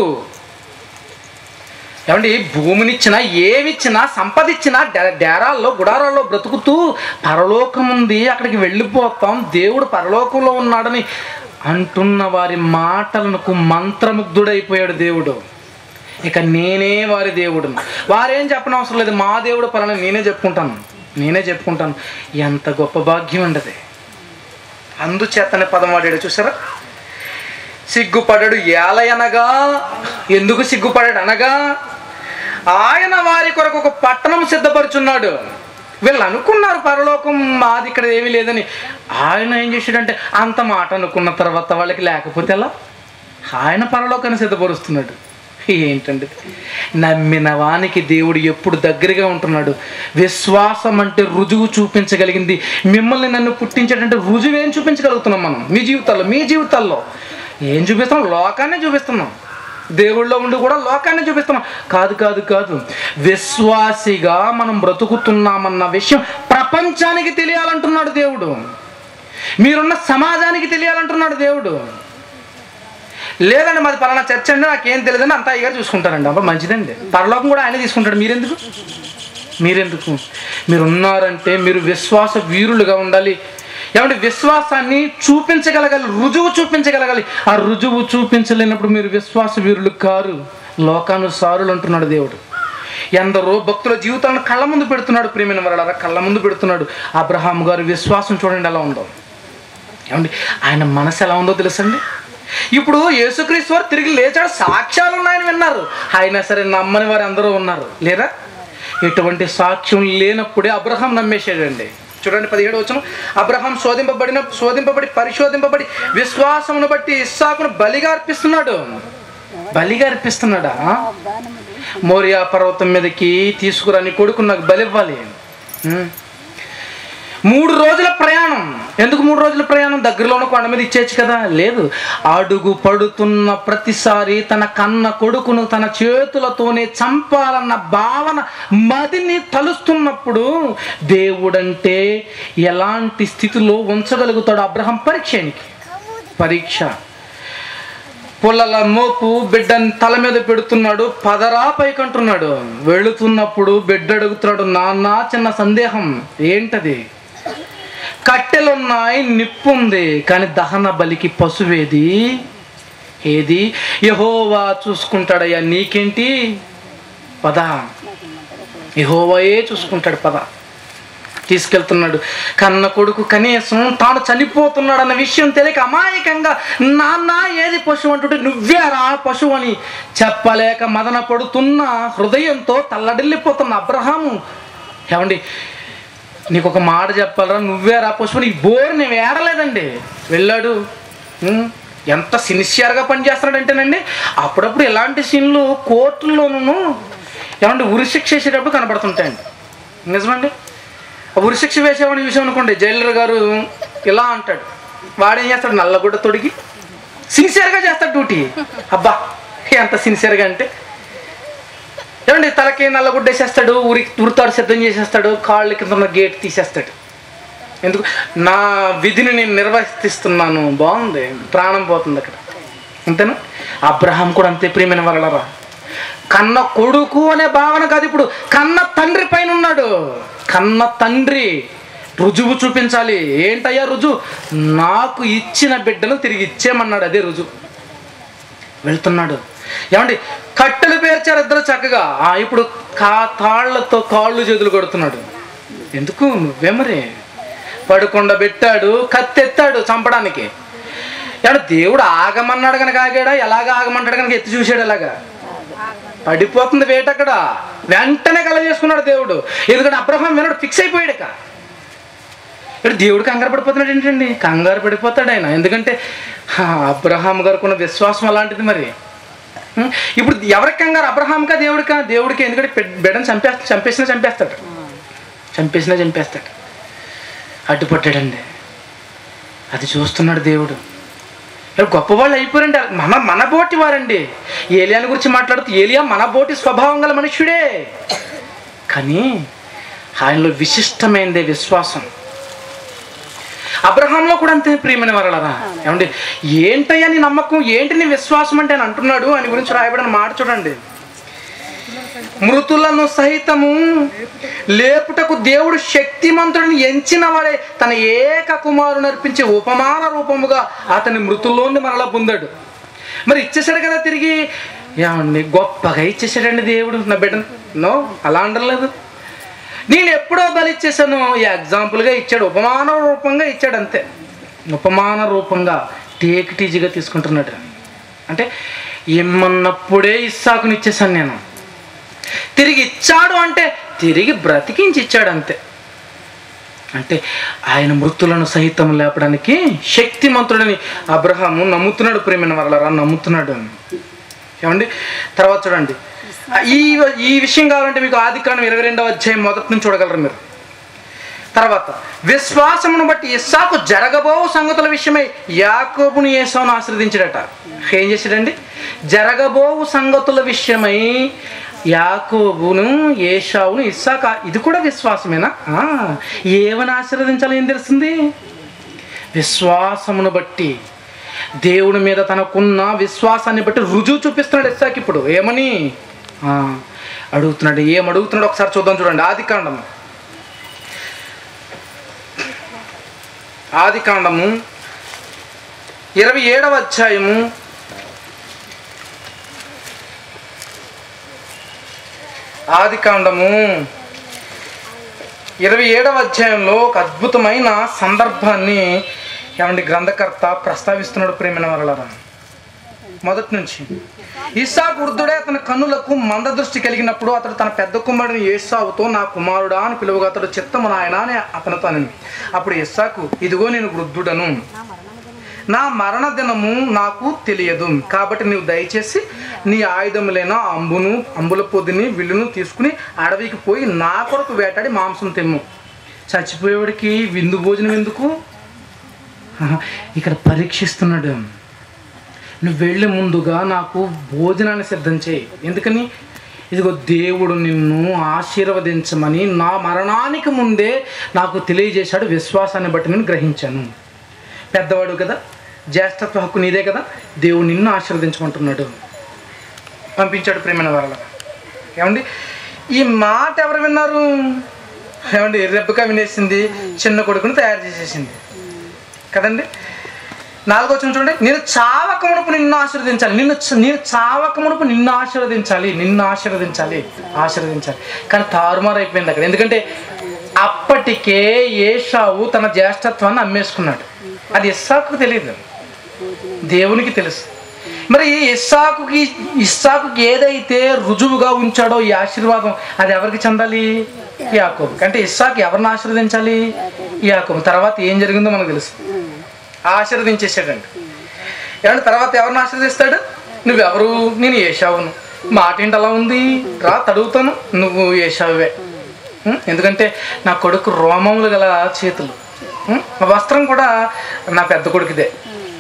ఏమండి భూమినిచ్చినా ఏమిచ్చినా సంపద ఇచ్చినా డే- డేరాల్లో గుడారాల్లో బ్రతుకుతూ పరలోకం ఉంది అక్కడికి వెళ్ళిపోతాం దేవుడు పరలోకంలో ఉన్నాడని అంటున్న వారి మాటలకు మంత్రముగ్ధుడైపోయాడు దేవుడు ఇక నేనే వారి దేవుడు వారేం చెప్పనవసరం లేదు మా దేవుడు పలానా నేనే చెప్పుకుంటాను నేనే చెప్పుకుంటాను ఎంత గొప్ప భాగ్యం అండి అది అందుచేతనే పదం వాడాడు చూసారా సిగ్గుపడడు ఏలయనగా ఎందుకు సిగ్గుపడాడు అనగా ఆయన వారి కొరకు ఒక పట్టణం సిద్ధపరుచున్నాడు వీళ్ళు అనుకున్నారు పరలోకం మాది ఇక్కడ ఏమీ లేదని ఆయన ఏం చేశాడంటే అంత మాట అనుకున్న తర్వాత వాళ్ళకి లేకపోతే ఎలా ఆయన పరలోకాన్ని సిద్ధపరుస్తున్నాడు ఏంటండి నమ్మిన వానికి దేవుడు ఎప్పుడు దగ్గరగా ఉంటున్నాడు విశ్వాసం అంటే రుజువు చూపించగలిగింది మిమ్మల్ని నన్ను పుట్టించేటంటే రుజువు ఏం చూపించగలుగుతున్నాం మనం మీ జీవితాల్లో మీ జీవితాల్లో ఏం చూపిస్తున్నాం లోకాన్ని చూపిస్తున్నాం దేవుళ్ళో ఉండి కూడా లోకాన్ని చూపిస్తున్నాం కాదు కాదు కాదు విశ్వాసిగా మనం బ్రతుకుతున్నామన్న విషయం ప్రపంచానికి తెలియాలంటున్నాడు దేవుడు మీరున్న సమాజానికి తెలియాలంటున్నాడు దేవుడు లేదండి మాది పలానా చర్చ అండి నాకేం తెలియదండి అంతా అయ్యగారు చూసుకుంటారండి అబ్బా మంచిదండి పరలోకం కూడా ఆయనే తీసుకుంటాడు మీరెందుకు మీరెందుకు మీరు ఉన్నారంటే మీరు విశ్వాస వీరులుగా ఉండాలి ఏమంటే విశ్వాసాన్ని చూపించగలగాలి రుజువు చూపించగలగాలి ఆ రుజువు చూపించలేనప్పుడు మీరు విశ్వాస వీరులు కారు లోకానుసారులు అంటున్నాడు దేవుడు ఎందరో భక్తుల జీవితాలను కళ్ళ ముందు పెడుతున్నాడు ప్రేమైన వరలారా కళ్ళ ముందు పెడుతున్నాడు అబ్రహాం గారి విశ్వాసం చూడండి ఎలా ఉందో ఏమండి ఆయన మనసు ఎలా ఉందో తెలుసండి ఇప్పుడు యేసుక్రీస్తు వారు తిరిగి లేచాడు సాక్ష్యాలు ఉన్నాయని విన్నారు అయినా సరే నమ్మని వారు అందరూ ఉన్నారు లేదా ఎటువంటి సాక్ష్యం లేనప్పుడే అబ్రహాం నమ్మేశాడండి చూడండి పదిహేడు వచ్చిన అబ్రహాం శోధింపబడిన శోధింపబడి పరిశోధింపబడి విశ్వాసమును బట్టి ఇస్సాకును బలిగా అర్పిస్తున్నాడు బలిగా అర్పిస్తున్నాడా మోరియా పర్వతం మీదకి తీసుకురాని కొడుకు నాకు బలి ఇవ్వాలి ఉం. మూడు రోజుల ప్రయాణం ఎందుకు మూడు రోజుల ప్రయాణం దగ్గరలో ఉన్న కొండ మీద ఇచ్చేయచ్చు కదా లేదు అడుగు పడుతున్న ప్రతిసారి తన కన్న కొడుకును తన చేతులతోనే చంపాలన్న భావన మదిని తలుస్తున్నప్పుడు దేవుడంటే ఎలాంటి స్థితిలో ఉంచగలుగుతాడు అబ్రహం పరీక్షనికి పరీక్ష పుల్లల మోపు బిడ్డని తల మీద పెడుతున్నాడు పదరా పైకంటున్నాడు వెళుతున్నప్పుడు బిడ్డ అడుగుతున్నాడు నాన్న చిన్న సందేహం ఏంటది కట్టెలున్నాయి నిప్పు ఉంది కానీ దహన బలికి పశువేది ఏది యహోవా చూసుకుంటాడయ్యా నీకేంటి పద యహోవాయే చూసుకుంటాడు పద తీసుకెళ్తున్నాడు కన్న కొడుకు కనీసం తాను చనిపోతున్నాడు అన్న విషయం తెలియక అమాయకంగా నాన్న ఏది పశువు అంటుంటే నువ్వేరా పశువు అని చెప్పలేక మదన పడుతున్న హృదయంతో తల్లడిల్లిపోతున్న అబ్రహాము ఏమండి నీకు ఒక మాట చెప్పాలరా నువ్వేరా పశువు నీ బోరు నేను ఏడలేదండి వెళ్ళాడు ఉం, ఎంత సిన్సియర్గా పనిచేస్తున్నాడంటేనండి అప్పుడప్పుడు ఇలాంటి సీన్లు కోర్టుల్లోనూ ఏమంటే ఉరిశిక్ష వేసేటప్పుడు కనబడుతుంటాయండి నిజమండి ఆ ఉరిశిక్ష వేసేవాడిని చూసాం అనుకోండి జైలర్ గారు ఇలా అంటాడు వాడేం చేస్తాడు నల్లగుడ్డ తొడిగి సిన్సియర్గా చేస్తాడు డ్యూటీ అబ్బా ఎంత సిన్సియర్గా అంటే ఏమండి తలకి నల్లగుడ్డేసేస్తాడు ఉరి ఉరితాడు సిద్ధం చేసేస్తాడు కాళ్ళ కింద ఉన్న గేట్ తీసేస్తాడు ఎందుకు నా విధిని నేను నిర్వర్తిస్తున్నాను బాగుంది ప్రాణం పోతుంది అక్కడ అంతేనా అబ్రహాం కూడా అంతే ప్రియమైన వాళ్ళరా కన్న కొడుకు అనే భావన కాదు ఇప్పుడు కన్న తండ్రి పైన ఉన్నాడు కన్న తండ్రి రుజువు చూపించాలి ఏంటయ్యా రుజువు నాకు ఇచ్చిన బిడ్డను తిరిగి ఇచ్చేయమన్నాడు అదే రుజువు వెళ్తున్నాడు ఏమండి కట్టెలు పేర్చారు ఇద్దరు చక్కగా ఆ, ఇప్పుడు కా తాళ్లతో కాళ్ళు చేతులు కొడుతున్నాడు ఎందుకు నువ్వే మరి పడుకుండా పెట్టాడు కత్తెత్తాడు చంపడానికి ఏమంటే దేవుడు ఆగమన్నాడు కనుక ఆగాడా ఎలాగ ఆగమంటాడు కనుక ఎత్తి చూశాడు ఎలాగా పడిపోతుంది వేట అక్కడ వెంటనే కల చేసుకున్నాడు దేవుడు ఎందుకంటే అబ్రహం వినడు ఫిక్స్ అయిపోయాడు ఇక ఇక్కడ దేవుడు కంగారు పడిపోతున్నాడు ఏంటండి కంగారు పడిపోతాడు ఆయన ఎందుకంటే హా, అబ్రహాం గారికి ఉన్న విశ్వాసం అలాంటిది మరి ఉం? ఇప్పుడు ఎవరికి కంగారు అబ్రహాంకా దేవుడికా దేవుడికి ఎందుకంటే పె- బిడ్డను చంపే చంపేసినా చంపేస్తాడు చంపేసినా చంపేస్తాడు అడ్డుపట్టాడండి అది చూస్తున్నాడు దేవుడు ఇక్కడ గొప్పవాళ్ళు అయిపోయారండి మన మన బోటి వారండి ఏలియాని గురించి మాట్లాడుతూ ఏలియా మన బోటి స్వభావం గల మనుష్యుడే కానీ ఆయనలో విశిష్టమైనదే విశ్వాసం అబ్రహాంలో కూడా అంతే ప్రియమైన వరలరా ఏమండి ఏంటయ్యా నీ నమ్మకం ఏంటి నీ విశ్వాసం అంటే అని అంటున్నాడు అని గురించి రాయబడిన మాట చూడండి మృతులను సహితము లేపుటకు దేవుడు శక్తిమంతుడిని ఎంచిన వాడే తన ఏక కుమారుని అర్పించే ఉపమాన రూపముగా అతని మృతుల్లోని మరలా పొందాడు మరి ఇచ్చేసాడు కదా తిరిగి ఏమండి గొప్పగా ఇచ్చేసాడండి దేవుడు నా బిడ్డను నో అలా అనలేదు నేను ఎప్పుడో బలి ఇచ్చేసాను ఈ ఎగ్జాంపుల్గా ఇచ్చాడు ఉపమాన రూపంగా ఇచ్చాడు అంతే ఉపమాన రూపంగా టేకిటీజీగా తీసుకుంటున్నాడు అంటే ఇమ్మన్నప్పుడే ఇస్సాకుని ఇచ్చేసాను నేను తిరిగి ఇచ్చాడు అంటే తిరిగి బ్రతికించి ఇచ్చాడు అంతే అంటే ఆయన మృతులను సహితం లేపడానికి శక్తిమంతుడని అబ్రహాము నమ్ముతున్నాడు ప్రేమైన వాళ్ళరా నమ్ముతున్నాడు ఏమండి తర్వాత చూడండి ఈ ఈ విషయం కావాలంటే మీకు ఆది కాండం ఇరవై రెండవ అధ్యాయం మొదటి నుంచి చూడగలరు మీరు తర్వాత విశ్వాసమును బట్టి ఇస్సాకు జరగబో సంగతుల విషయమై యాకోబుని ఏసావును ఆశ్రదించాడట ఏం చేశాడండి జరగబో సంగతుల విషయమై యాకోబును ఏషావును ఇస్సాక ఇది కూడా విశ్వాసమేనా ఆ, ఏమని ఆశీర్వదించాలో ఏం తెలుస్తుంది విశ్వాసమును బట్టి దేవుని మీద తనకున్న విశ్వాసాన్ని బట్టి రుజువు చూపిస్తున్నాడు ఇస్సాక్ ఇప్పుడు ఏమని ఆ, అడుగుతున్నాడు ఏం అడుగుతున్నాడు ఒకసారి చూద్దాం చూడండి ఆది కాండము ఆది కాండము ఇరవై ఏడవ అధ్యాయము ఆది కాండము ఇరవై ఏడవ అధ్యాయంలో ఒక అద్భుతమైన సందర్భాన్ని ఏమండి గ్రంథకర్త ప్రస్తావిస్తున్నాడు ప్రేమిన వరలరా మొదటి నుంచి ఇస్సాకు వృద్ధుడే అతని కన్నులకు మంద దృష్టి కలిగినప్పుడు అతడు తన పెద్ద కుమారుని ఏసావుతో నా కుమారుడా అని పిలువగా అతడు చిత్తము నాయన అని అతనితో అని అప్పుడు ఇస్సాకు ఇదిగో నేను వృద్ధుడను నా మరణ దినము నాకు తెలియదు కాబట్టి నీవు దయచేసి నీ ఆయుధములైన అంబును అంబుల పొదిని విల్లును తీసుకుని అడవికి పోయి నా కొరకు వేటాడి మాంసం తెమ్ము చచ్చిపోయేవాడికి విందు భోజనం ఎందుకు ఇక్కడ పరీక్షిస్తున్నాడు నువ్వు వెళ్ళే ముందుగా నాకు భోజనాన్ని సిద్ధం చేయి ఎందుకని ఇదిగో దేవుడు నిన్ను ఆశీర్వదించమని నా మరణానికి ముందే నాకు తెలియజేశాడు విశ్వాసాన్ని బట్టి నేను గ్రహించాను పెద్దవాడు కదా జ్యేష్ఠత్వ హక్కు నీదే కదా దేవుడు నిన్ను ఆశీర్వదించమంటున్నాడు పంపించాడు ప్రేమైన వాళ్ళ ఏమండి ఈ మాట ఎవరు విన్నారు ఏమండి రెబ్బక వినేసింది చిన్న కొడుకుని తయారు చేసేసింది కదండి నాలుగో వచ్చిన చూడండి నేను చావకమునుపు నిన్ను ఆశీర్వదించాలి నిన్ను చ- నేను చావకమునుపు నిన్ను ఆశీర్వదించాలి నిన్ను ఆశీర్వదించాలి ఆశీర్వదించాలి కానీ తారుమారు అయిపోయింది అక్కడ ఎందుకంటే అప్పటికే ఏషావు తన జ్యేష్ఠత్వాన్ని అమ్మేసుకున్నాడు అది ఇస్సాకు తెలియదు దేవునికి తెలుసు మరి ఇస్సాకుకి ఇస్సాకుకి ఏదైతే రుజువుగా ఉంచాడో ఈ ఆశీర్వాదం అది ఎవరికి చెందాలి యాకోబు అంటే ఇస్సాకు ఎవరిని ఆశీర్వదించాలి యాకోబు తర్వాత ఏం జరిగిందో మనకు తెలుసు ఆశీర్వదించేసాడండి ఏమంటే తర్వాత ఎవరిని ఆశీర్వదిస్తాడు నువ్వెవరు నేను ఏషావును మాట ఏంటి అలా ఉంది రా తడుగుతాను నువ్వు ఏషావువే ఉం? ఎందుకంటే నా కొడుకు రోమములు గల చేతులు ఉం? ఆ వస్త్రం కూడా నా పెద్ద కొడుకుదే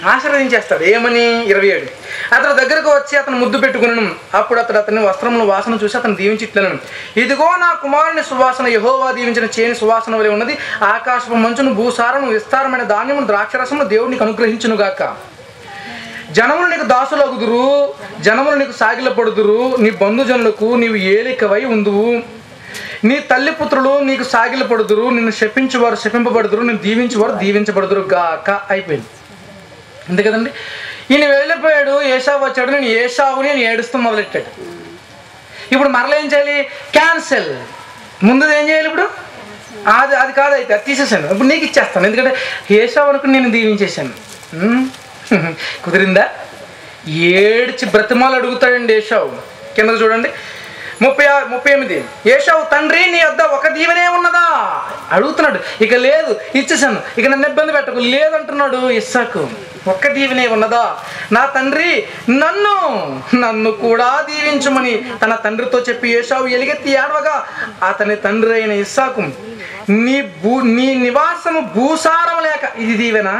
ఆశీర్వదించేస్తాడు ఏమని ఇరవై ఏడు అతను దగ్గరకు వచ్చి అతను ముద్దు పెట్టుకున్నాను అప్పుడు అతడు అతని వస్త్రముల వాసన చూసి అతను దీవించి ఇట్లను ఇదిగో నా కుమారుని సువాసన యహోవా దీవించిన చేని సువాసన వలె ఉన్నది ఆకాశపు మంచును భూసారను విస్తారమైన ధాన్యము ద్రాక్షరసమును దేవునికి అనుగ్రహించును గాక జనములు నీకు దాసులగుదురు జనములు నీకు సాగిల పడుదురు నీ బంధుజనులకు నీవు ఏలికవై ఉందువు నీ తల్లి పుత్రులు నీకు సాగిల పడుదురు నిన్ను శపించువారు శపింపబడుదురు నిన్ను దీవించువారు దీవించబడుదురు గాక అయిపోయింది అంతే కదండి ఈయన వెళ్ళిపోయాడు ఏషావు వచ్చాడు నేను ఏషావుని నేను ఏడుస్తూ మొదలెట్టాడు ఇప్పుడు మరలా ఏం చేయాలి క్యాన్సెల్ ముందు ఏం చేయాలి ఇప్పుడు అది అది కాదు అయితే అది తీసేసాను ఇప్పుడు నీకు ఇచ్చేస్తాను ఎందుకంటే ఏషావు అనుకుని నేను దీవించేశాను ఉమ్. కుదిరిందా ఏడ్చి బ్రతిమాలు అడుగుతాడండి ఏషావు కింద చూడండి ముప్పై ఆరు ముప్పై ఎనిమిది ఏషావు తండ్రి నీ వద్ద ఒక దీవెనే ఉన్నదా అడుగుతున్నాడు ఇక లేదు ఇచ్చేసాను ఇక నన్ను ఇబ్బంది పెట్టకు లేదంటున్నాడు ఇస్సాకు ఒక్క దీవెనే ఉన్నదా నా తండ్రి నన్ను నన్ను కూడా దీవించమని తన తండ్రితో చెప్పి ఏషావు ఎలుగెత్తి ఏడవగా అతని తండ్రి అయిన ఇస్సాకు నీ భూ నీ నివాసము భూసారం లేక ఇది దీవెనా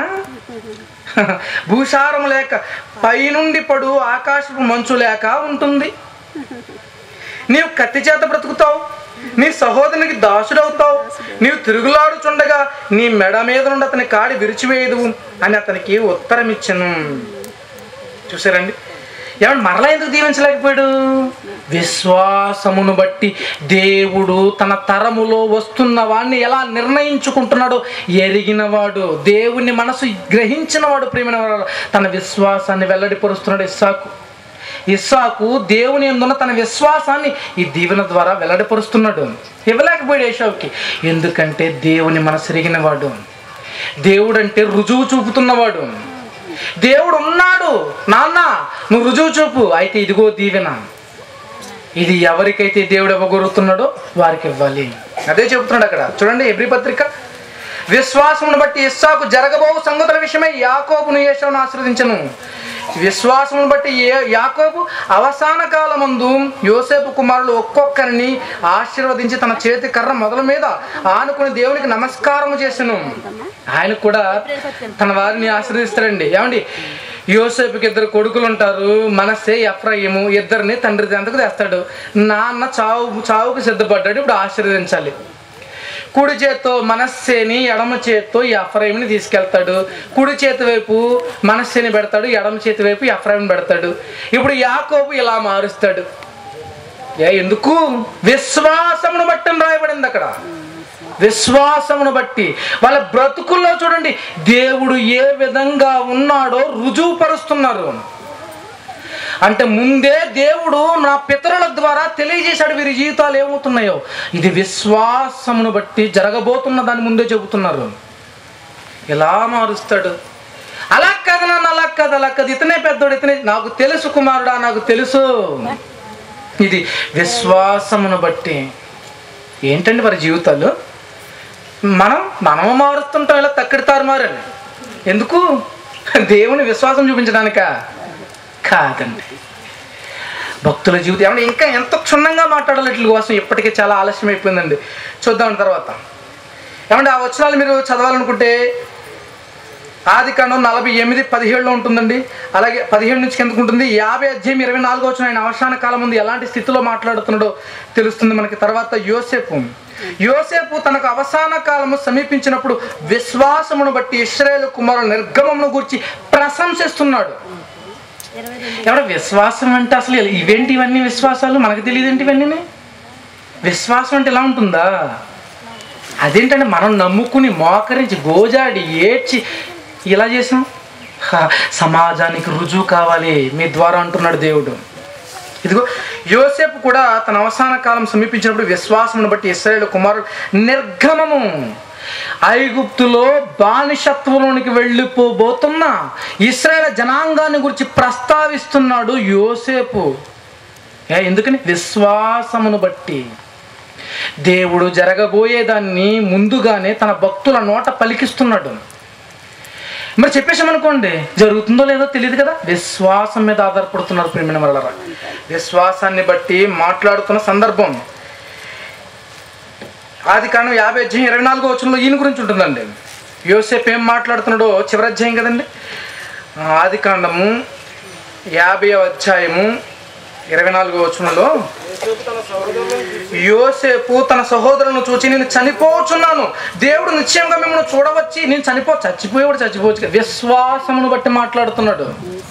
భూసారం లేక పైనుండి పడు ఆకాశపు మంచు లేక ఉంటుంది నీవు కత్తి చేత బ్రతుకుతావు నీ సహోదరునికి దాసుడవుతావు నీవు తిరుగులాడుచుండగా నీ మెడ మీద నుండి అతని కాడి విరిచివేయదు అని అతనికి ఉత్తరం ఇచ్చను చూసారండి ఏమంటే మరలా ఎందుకు దీవించలేకపోయాడు విశ్వాసమును బట్టి దేవుడు తన తరములో వస్తున్న వాడిని ఎలా నిర్ణయించుకుంటున్నాడో ఎరిగినవాడు దేవుని మనసు గ్రహించినవాడు ప్రేమైన వారు తన విశ్వాసాన్ని వెల్లడిపరుస్తున్నాడు ఇస్సాకు ఇస్సాకు దేవుని ఎందున్న తన విశ్వాసాన్ని ఈ దీవెన ద్వారా వెల్లడిపరుస్తున్నాడు ఇవ్వలేకపోయాడు ఏషావుకి ఎందుకంటే దేవుని మనసు ఎరిగినవాడు దేవుడు అంటే రుజువు చూపుతున్నవాడు దేవుడు ఉన్నాడు నాన్న నువ్వు రుజువు చూపు అయితే ఇదిగో దీవెన ఇది ఎవరికైతే దేవుడు ఇవ్వగొరుతున్నాడో వారికి ఇవ్వాలి అదే చెబుతున్నాడు అక్కడ చూడండి ఎబ్రి పత్రిక విశ్వాసమును బట్టి ఇస్సాకు జరగబో సంగతుల విషయమై యాకోబును యేషవును ఆశీర్వదించను విశ్వాసమును బట్టి ఏ యాకోబు అవసాన కాలమందు యోసేపు కుమారులు ఒక్కొక్కరిని ఆశీర్వదించి తన చేతి కర్ర మొదల మీద ఆనుకుని దేవునికి నమస్కారం చేసెను ఆయన కూడా తన వారిని ఆశీర్వదిస్తారండి ఏమండి యోసేపుకి ఇద్దరు కొడుకులు ఉంటారు మనస్సే ఎఫ్రాయిము ఇద్దరిని తండ్రి చెంతకు తెస్తాడు నాన్న చావు చావుకు సిద్ధపడ్డాడు ఇప్పుడు ఆశీర్వదించాలి కుడి చేత్తో మనస్సేని ఎడమ చేత్తో ఈ అఫ్రాయిని తీసుకెళ్తాడు కుడి చేతి వైపు మనస్సేని పెడతాడు ఎడమ చేతి వైపు ఎఫ్రాయిని పెడతాడు ఇప్పుడు యాకోబు ఇలా మారుస్తాడు ఏ ఎందుకు విశ్వాసమును బట్టి అని రాయబడింది అక్కడ విశ్వాసమును బట్టి వాళ్ళ బ్రతుకుల్లో చూడండి దేవుడు ఏ విధంగా ఉన్నాడో రుజువుపరుస్తున్నారు అంటే ముందే దేవుడు నా పితరుల ద్వారా తెలియజేశాడు వీరి జీవితాలు ఏమవుతున్నాయో ఇది విశ్వాసమును బట్టి జరగబోతున్న దాని ముందే చెబుతున్నారు ఎలా మారుస్తాడు అలా కాదు నాన్న అలా కాదు అలా కాదు ఇతనే పెద్దోడు ఇతనే నాకు తెలుసు కుమారుడా నాకు తెలుసు ఇది విశ్వాసమును బట్టి ఏంటండి వారి జీవితాలు మనం మనము మారుస్తుంటాం ఇలా తక్కిడతారు మారని ఎందుకు దేవుని విశ్వాసం చూపించడానికా కాదండి భక్తుల జీవితం ఏమన్నా ఇంకా ఎంత క్షుణ్ణంగా మాట్లాడాలి వీటి కోసం ఇప్పటికే చాలా ఆలస్యం అయిపోయిందండి చూద్దాం తర్వాత ఏమంటే ఆ వచనాలు మీరు చదవాలనుకుంటే ఆది కాండం నలభై ఎనిమిది పదిహేడులో ఉంటుందండి అలాగే పదిహేడు నుంచి కిందకు ఉంటుంది యాభై అధ్యాయం ఇరవై నాలుగో వచ్చిన ఆయన అవసాన కాలం ముందు ఎలాంటి స్థితిలో మాట్లాడుతున్నాడో తెలుస్తుంది మనకి తర్వాత యోసేపు యోసేపు తనకు అవసాన కాలము సమీపించినప్పుడు విశ్వాసమును బట్టి ఇస్రాయేల్ కుమారుల నిర్గమమును గురించి ప్రశంసిస్తున్నాడు ఎవడ విశ్వాసం అంటే అసలు ఇలా- ఇవేంటి ఇవన్నీ విశ్వాసాలు మనకు తెలియదేంటి ఇవన్నీ విశ్వాసం అంటే ఇలా ఉంటుందా అదేంటంటే మనం నమ్ముకుని మోకరించి గోజాడి ఏడ్చి ఇలా చేసాం హ, సమాజానికి రుజువు కావాలి మీ ద్వారా అంటున్నాడు దేవుడు ఇదిగో యోసేపు కూడా తన అవసాన కాలం సమీపించినప్పుడు విశ్వాసమును బట్టి ఇస్రాయేల్ కుమారుడు నిర్గమము ఐగుప్తులో బానిసత్వంలోనికి వెళ్ళిపోబోతున్న ఇస్రాయేల్ జనాంగాన్ని గురించి ప్రస్తావిస్తున్నాడు యోసేపు ఏ ఎందుకని విశ్వాసమును బట్టి దేవుడు జరగబోయేదాన్ని ముందుగానే తన భక్తుల నోట పలికిస్తున్నాడు మరి చెప్పేసామనుకోండి జరుగుతుందో లేదో తెలియదు కదా విశ్వాసం మీద ఆధారపడుతున్నారు ప్రేమిన వల్ల విశ్వాసాన్ని బట్టి మాట్లాడుతున్న సందర్భం ఆది కాండం యాభై అధ్యాయం ఇరవై నాలుగో వచనంలో ఈయన గురించి ఉంటుందండి యోసేపు ఏం మాట్లాడుతున్నాడో చివరి అధ్యాయం కదండి ఆది కాండము యాభై అధ్యాయము ఇరవై నాలుగో వచనంలో యోసేపు తన సహోదరులను చూచి నేను చనిపోవచ్చున్నాను దేవుడు నిశ్చయంగా మిమ్మల్ని చూడవచ్చి నేను చనిపో చచ్చిపోయేవాడు చచ్చిపోవచ్చు కదా. విశ్వాసమును బట్టి మాట్లాడుతున్నాడు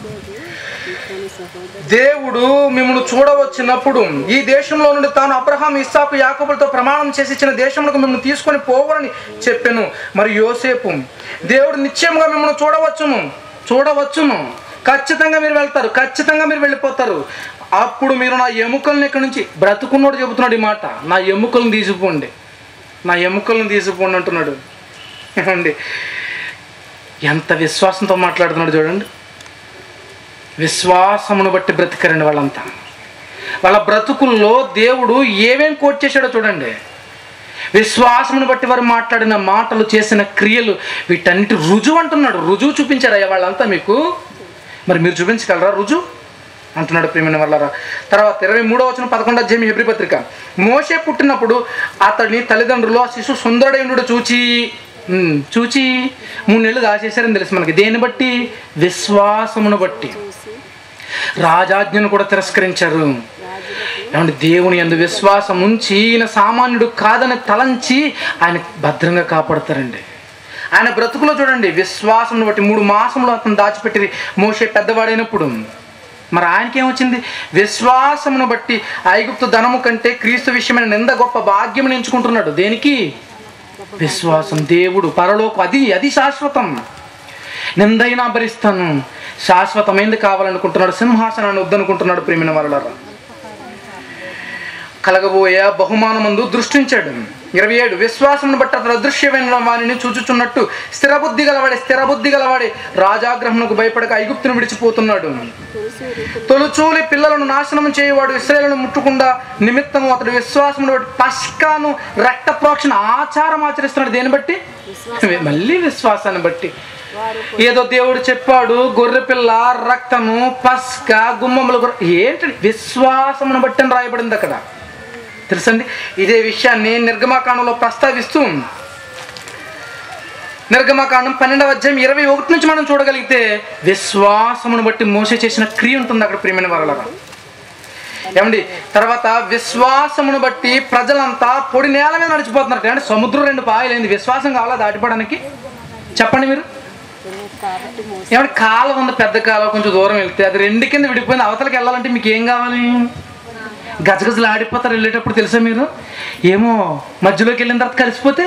దేవుడు మిమ్మల్ని చూడవచ్చినప్పుడు ఈ దేశంలో నుండి తాను అబ్రహాం ఇస్సాకు యాకబులతో ప్రమాణం చేసి ఇచ్చిన దేశంలోకి మిమ్మల్ని తీసుకొని పోవాలని చెప్పాను మరి యోసేపు దేవుడు నిశ్చయంగా మిమ్మల్ని చూడవచ్చును చూడవచ్చును ఖచ్చితంగా మీరు వెళ్తారు ఖచ్చితంగా మీరు వెళ్ళిపోతారు అప్పుడు మీరు నా ఎముకల్ని ఇక్కడి నుంచి బ్రతుకున్నోడు చెబుతున్నాడు ఈ మాట నా ఎముకలను తీసిపోండి నా ఎముకలను తీసిపోండి అంటున్నాడు ఏమండి ఎంత విశ్వాసంతో మాట్లాడుతున్నాడు చూడండి విశ్వాసమును బట్టి బ్రతికారండి వాళ్ళంతా వాళ్ళ బ్రతుకుల్లో దేవుడు ఏమేం కోట్ చేశాడో చూడండి విశ్వాసమును బట్టి వారు మాట్లాడిన మాటలు చేసిన క్రియలు వీటన్నిటి రుజువు అంటున్నాడు రుజువు చూపించారయ్యా వాళ్ళంతా మీకు మరి మీరు చూపించగలరా రుజువు అంటున్నాడు ప్రేమైన వాళ్ళరా తర్వాత ఇరవై మూడో వచ్చిన పదకొండో అధ్యాయం హెబ్రి పత్రిక మోసే పుట్టినప్పుడు అతడిని తల్లిదండ్రులు ఆ శిశువు సుందరుడైనడు చూచి ఉమ్, చూచి మూడు నెలలు దాచేశారని తెలుసు మనకి దేన్ని బట్టి విశ్వాసమును బట్టి రాజాజ్ఞను కూడా తిరస్కరించారు ఏమంటే దేవుని ఎందు విశ్వాసం ఉంచి ఈయన సామాన్యుడు కాదని తలంచి ఆయన భద్రంగా కాపాడతారండి ఆయన బ్రతుకులో చూడండి విశ్వాసం బట్టి మూడు మాసంలో అతను దాచిపెట్టి మోసే పెద్దవాడైనప్పుడు మరి ఆయనకి ఏమొచ్చింది విశ్వాసమును బట్టి ఐగుప్తు ధనము కంటే క్రీస్తు విషయమైన నింద గొప్ప భాగ్యం ఎంచుకుంటున్నాడు దేనికి విశ్వాసం దేవుడు పరలోకం అది అది శాశ్వతం నిందైనా భరిస్తాను శాశ్వతమైంది కావాలనుకుంటున్నాడు సింహాసనాన్ని వద్దనుకుంటున్నాడు ప్రేమిన వరలరా కలగబోయే బహుమానమందు దృష్టించాడు ఇరవై ఏడు విశ్వాసమును బట్టి అతడు అదృశ్యమైన వారిని చూచుచున్నట్టు స్థిరబుద్ధి గలవాడే స్థిరబుద్ధి గలవాడే రాజాగ్రహమునకు భయపడక ఐగుప్తును విడిచిపోతున్నాడు తొలుచూలి పిల్లలను నాశనం చేయవాడు ఇస్రాయేలును ముట్టకుండా నిమిత్తము అతడు విశ్వాసమును బట్టి పస్కాను రక్త ప్రోక్షణ ఆచారం ఆచరిస్తున్నాడు దేని బట్టి మళ్ళీ విశ్వాసాన్ని బట్టి ఏదో దేవుడు చెప్పాడు గొర్రె పిల్ల రక్తము పస్క గుమ్మములు గొర్రె- ఏంటి విశ్వాసమును బట్టి అని రాయబడింది అక్కడ తెలుసండి ఇదే విషయాన్ని నిర్గమాకాండంలో ప్రస్తావిస్తూ నిర్గమకాండం పన్నెండవ అధ్యాయం ఇరవై ఒకటి నుంచి మనం చూడగలిగితే విశ్వాసమును బట్టి మోసే చేసిన క్రియ ఉంటుంది అక్కడ ప్రియమైన వరలరా ఏమండి తర్వాత విశ్వాసమును బట్టి ప్రజలంతా పొడి నేల మీద నడిచిపోతున్నారు అంటే సముద్రం రెండు పాయలైంది విశ్వాసం కావాలా దాటిపోవడానికి చెప్పండి మీరు ఏమంటే కాలం ఉంది పెద్ద కాలం కొంచెం దూరం వెళ్తే అది రెండు కింద విడిపోయింది అవతలకి వెళ్ళాలంటే మీకు ఏం కావాలి గజగజలు ఆడిపోతారు వెళ్ళేటప్పుడు తెలుసా మీరు ఏమో మధ్యలోకి వెళ్ళిన తర్వాత కలిసిపోతే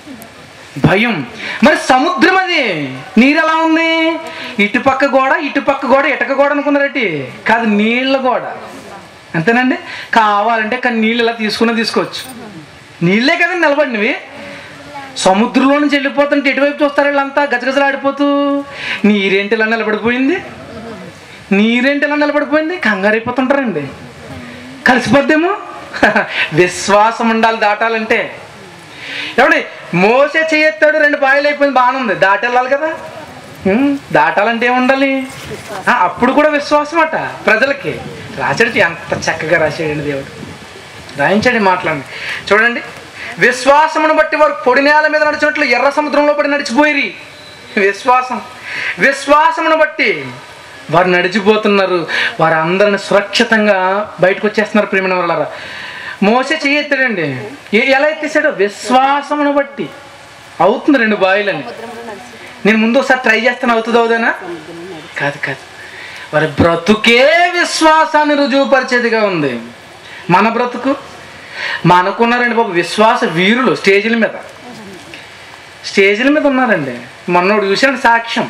భయం మరి సముద్రం అది నీరు ఎలా ఉంది ఇటుపక్క గోడ ఇటుపక్క గోడ ఇటక గోడ అనుకున్నారటి కాదు నీళ్ళ గోడ అంతేనండి కావాలంటే కానీ నీళ్ళు ఇలా తీసుకున్నా తీసుకోవచ్చు నీళ్ళే కదండి నిలబడినవి సముద్రంలో నుంచి వెళ్ళిపోతుంటే ఎటువైపు చూస్తారు వీళ్ళంతా గజగజలు ఆడిపోతూ నీరేంటి ఇలా నిలబడిపోయింది నీరేంటి ఇలా నిలబడిపోయింది కంగారు అయిపోతుంటారండి కలిసిపోద్దేమో విశ్వాసం ఉండాలి దాటాలంటే ఏమండి మోసే చేయెత్తాడు రెండు పాయలు అయిపోయింది బాగానే ఉంది దాటెళ్ళాలి కదా ఉమ్, దాటాలంటే ఏముండాలి ఆ, అప్పుడు కూడా విశ్వాసం అట ప్రజలకి రాశాడు ఎంత చక్కగా రాశాడండి దేవుడు రాయించండి మాట్లాడండి చూడండి విశ్వాసమును బట్టి వారు పొడి నేల మీద నడిచినట్లు ఎర్ర సముద్రంలో పడి నడిచిపోయి విశ్వాసం విశ్వాసమును బట్టి వారు నడిచిపోతున్నారు వారు అందరిని సురక్షితంగా బయటకు వచ్చేస్తున్నారు ప్రేమిన వాళ్ళరా మోసే చేయెత్తాడండి ఏ- ఎలా ఎత్తేసాడో విశ్వాసమును బట్టి అవుతుంది రెండు బాయిలని నేను ముందు ఒకసారి ట్రై చేస్తాను అవుతుంది అవుదేనా కాదు కాదు వారి బ్రతుకే విశ్వాసాన్ని రుజువుపరిచేదిగా ఉంది మన బ్రతుకు మనకున్నారండి బాబు విశ్వాస వీరులు స్టేజీల మీద స్టేజీల మీద ఉన్నారండి మొన్నోడు చూసాడు సాక్ష్యం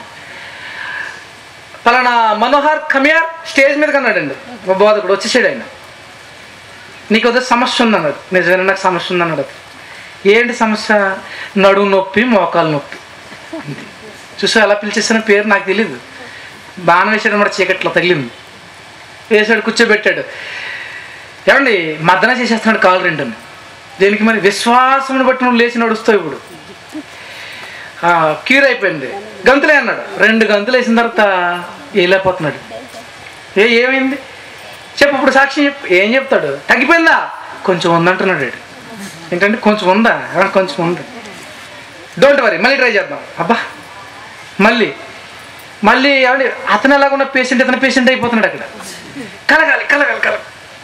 పలానా మనోహర్ ఖమియార్ స్టేజ్ మీద కన్నాడండి ఒక బోధకుడు వచ్చేసాడు ఆయన నీకు ఏదో సమస్య ఉందన్నాడు నిజమైన నాకు సమస్య ఉందన్నాడు అతను. ఏంటి సమస్య నడుము నొప్పి మోకాలు నొప్పి అంతే చూసా ఎలా పిలిచేసిన పేరు నాకు తెలియదు బాణం వేసాడు మరి చీకట్లో తగిలింది వేసాడు కూర్చోబెట్టాడు ఏమండి మద్దన చేసేస్తున్నాడు కాలు రెండు దేనికి మరి విశ్వాసమును బట్టి నువ్వు లేచి నడుస్తావు ఇప్పుడు ఆ, క్యూర్ అయిపోయింది గంతులే అన్నాడు రెండు గంతులు వేసిన తర్వాత వెళ్ళిపోతున్నాడు ఏ ఏమైంది చెప్పు ఇప్పుడు సాక్షి చెప్పు ఏం చెప్తాడు తగ్గిపోయిందా కొంచెం ఉందంటున్నాడు వీడు. ఏంటంటే కొంచెం ఉందా "ఆ, కొంచెం ఉంది డోంట్ వరీ మళ్ళీ ట్రై చేద్దాం అబ్బా మళ్ళీ మళ్ళీ ఏమండి అతను ఎలాగున్న పేషెంట్ ఇతను పేషెంట్ అయిపోతున్నాడు అక్కడ కలగాలి కలగాలి కలగాలి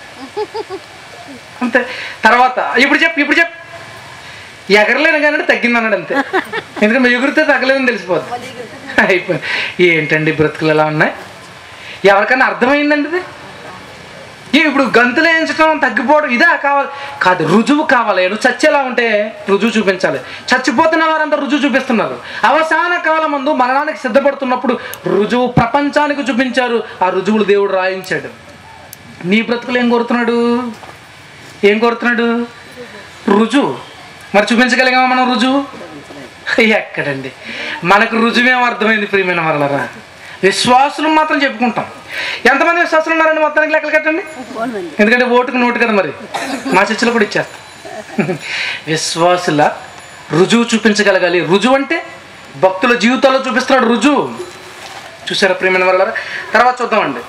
అంతే తర్వాత ఇప్పుడు చెప్పు ఇప్పుడు చెప్పు ఎగరలేను కానీ తగ్గింది అన్నాడు అంతే ఎందుకంటే ఎగురితే తగ్గలేదని తెలిసిపోద్ది అయిపోయింది ఏంటండి బ్రతుకులు ఎలా ఉన్నాయి ఎవరికైనా అర్థమైందండి ఇది ఏ ఇప్పుడు గంతులు వేయించడం తగ్గిపోవడం ఇదా కావాలి కాదు రుజువు కావాలి నువ్వు చచ్చేలా ఉంటే రుజువు చూపించాలి చచ్చిపోతున్న వారంతా రుజువు చూపిస్తున్నారు అవసాన కాలం ముందు మరణానికి సిద్ధపడుతున్నప్పుడు రుజువు ప్రపంచానికి చూపించారు ఆ రుజువులు దేవుడు రాయించాడు నీ బ్రతుకులు ఏం కోరుతున్నాడు ఏం కోరుతున్నాడు రుజువు మరి చూపించగలిగామా మనం రుజువు ఎక్కడండి మనకు రుజువేం అర్థమైంది ప్రియమైన మరలరా విశ్వాసులు మాత్రం చెప్పుకుంటాం ఎంతమంది విశ్వాసులు ఉన్నారండి మొత్తానికి లెక్కలు కట్టండి ఎందుకంటే ఓటుకు నోటు కదా మరి మా చర్చలో కూడా ఇచ్చేస్తాం విశ్వాసుల రుజువు చూపించగలగాలి రుజువు అంటే భక్తుల జీవితాల్లో చూపిస్తున్నాడు రుజువు చూసారా ప్రియమైన వల్ల తర్వాత చూద్దామండి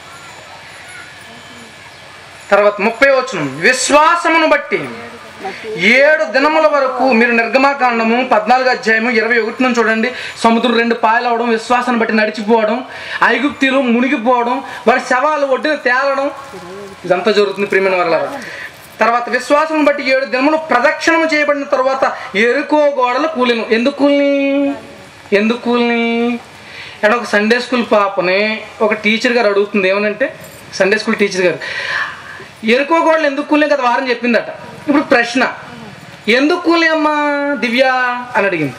తర్వాత ముప్పై వచనం విశ్వాసమును బట్టి ఏడు దినముల వరకు మీరు నిర్గమాకాండము పద్నాలుగు అధ్యాయము ఇరవై ఒకటి నుంచి చూడండి సముద్రం రెండు పాయలు అవడం విశ్వాసాన్ని బట్టి నడిచిపోవడం ఐగుప్తీలు మునిగిపోవడం వారి శవాలు ఒడ్డున తేలడం ఇదంతా జరుగుతుంది ప్రియమైన వల్ల తర్వాత విశ్వాసం బట్టి ఏడు దినములు ప్రదక్షిణము చేయబడిన తర్వాత ఎరుకో గోడలు కూలిను ఎందుకు కూలిని ఎందుకు కూలిని అంటే ఒక సండే స్కూల్ పాపని ఒక టీచర్ గారు అడుగుతుంది ఏమనంటే సండే స్కూల్ టీచర్ గారు ఎరుకో గోడలు ఎందుకు కూలినాయి కదా వారం చెప్పిందట ఇప్పుడు ప్రశ్న ఎందుకు కూలి అమ్మా దివ్య అని అడిగింది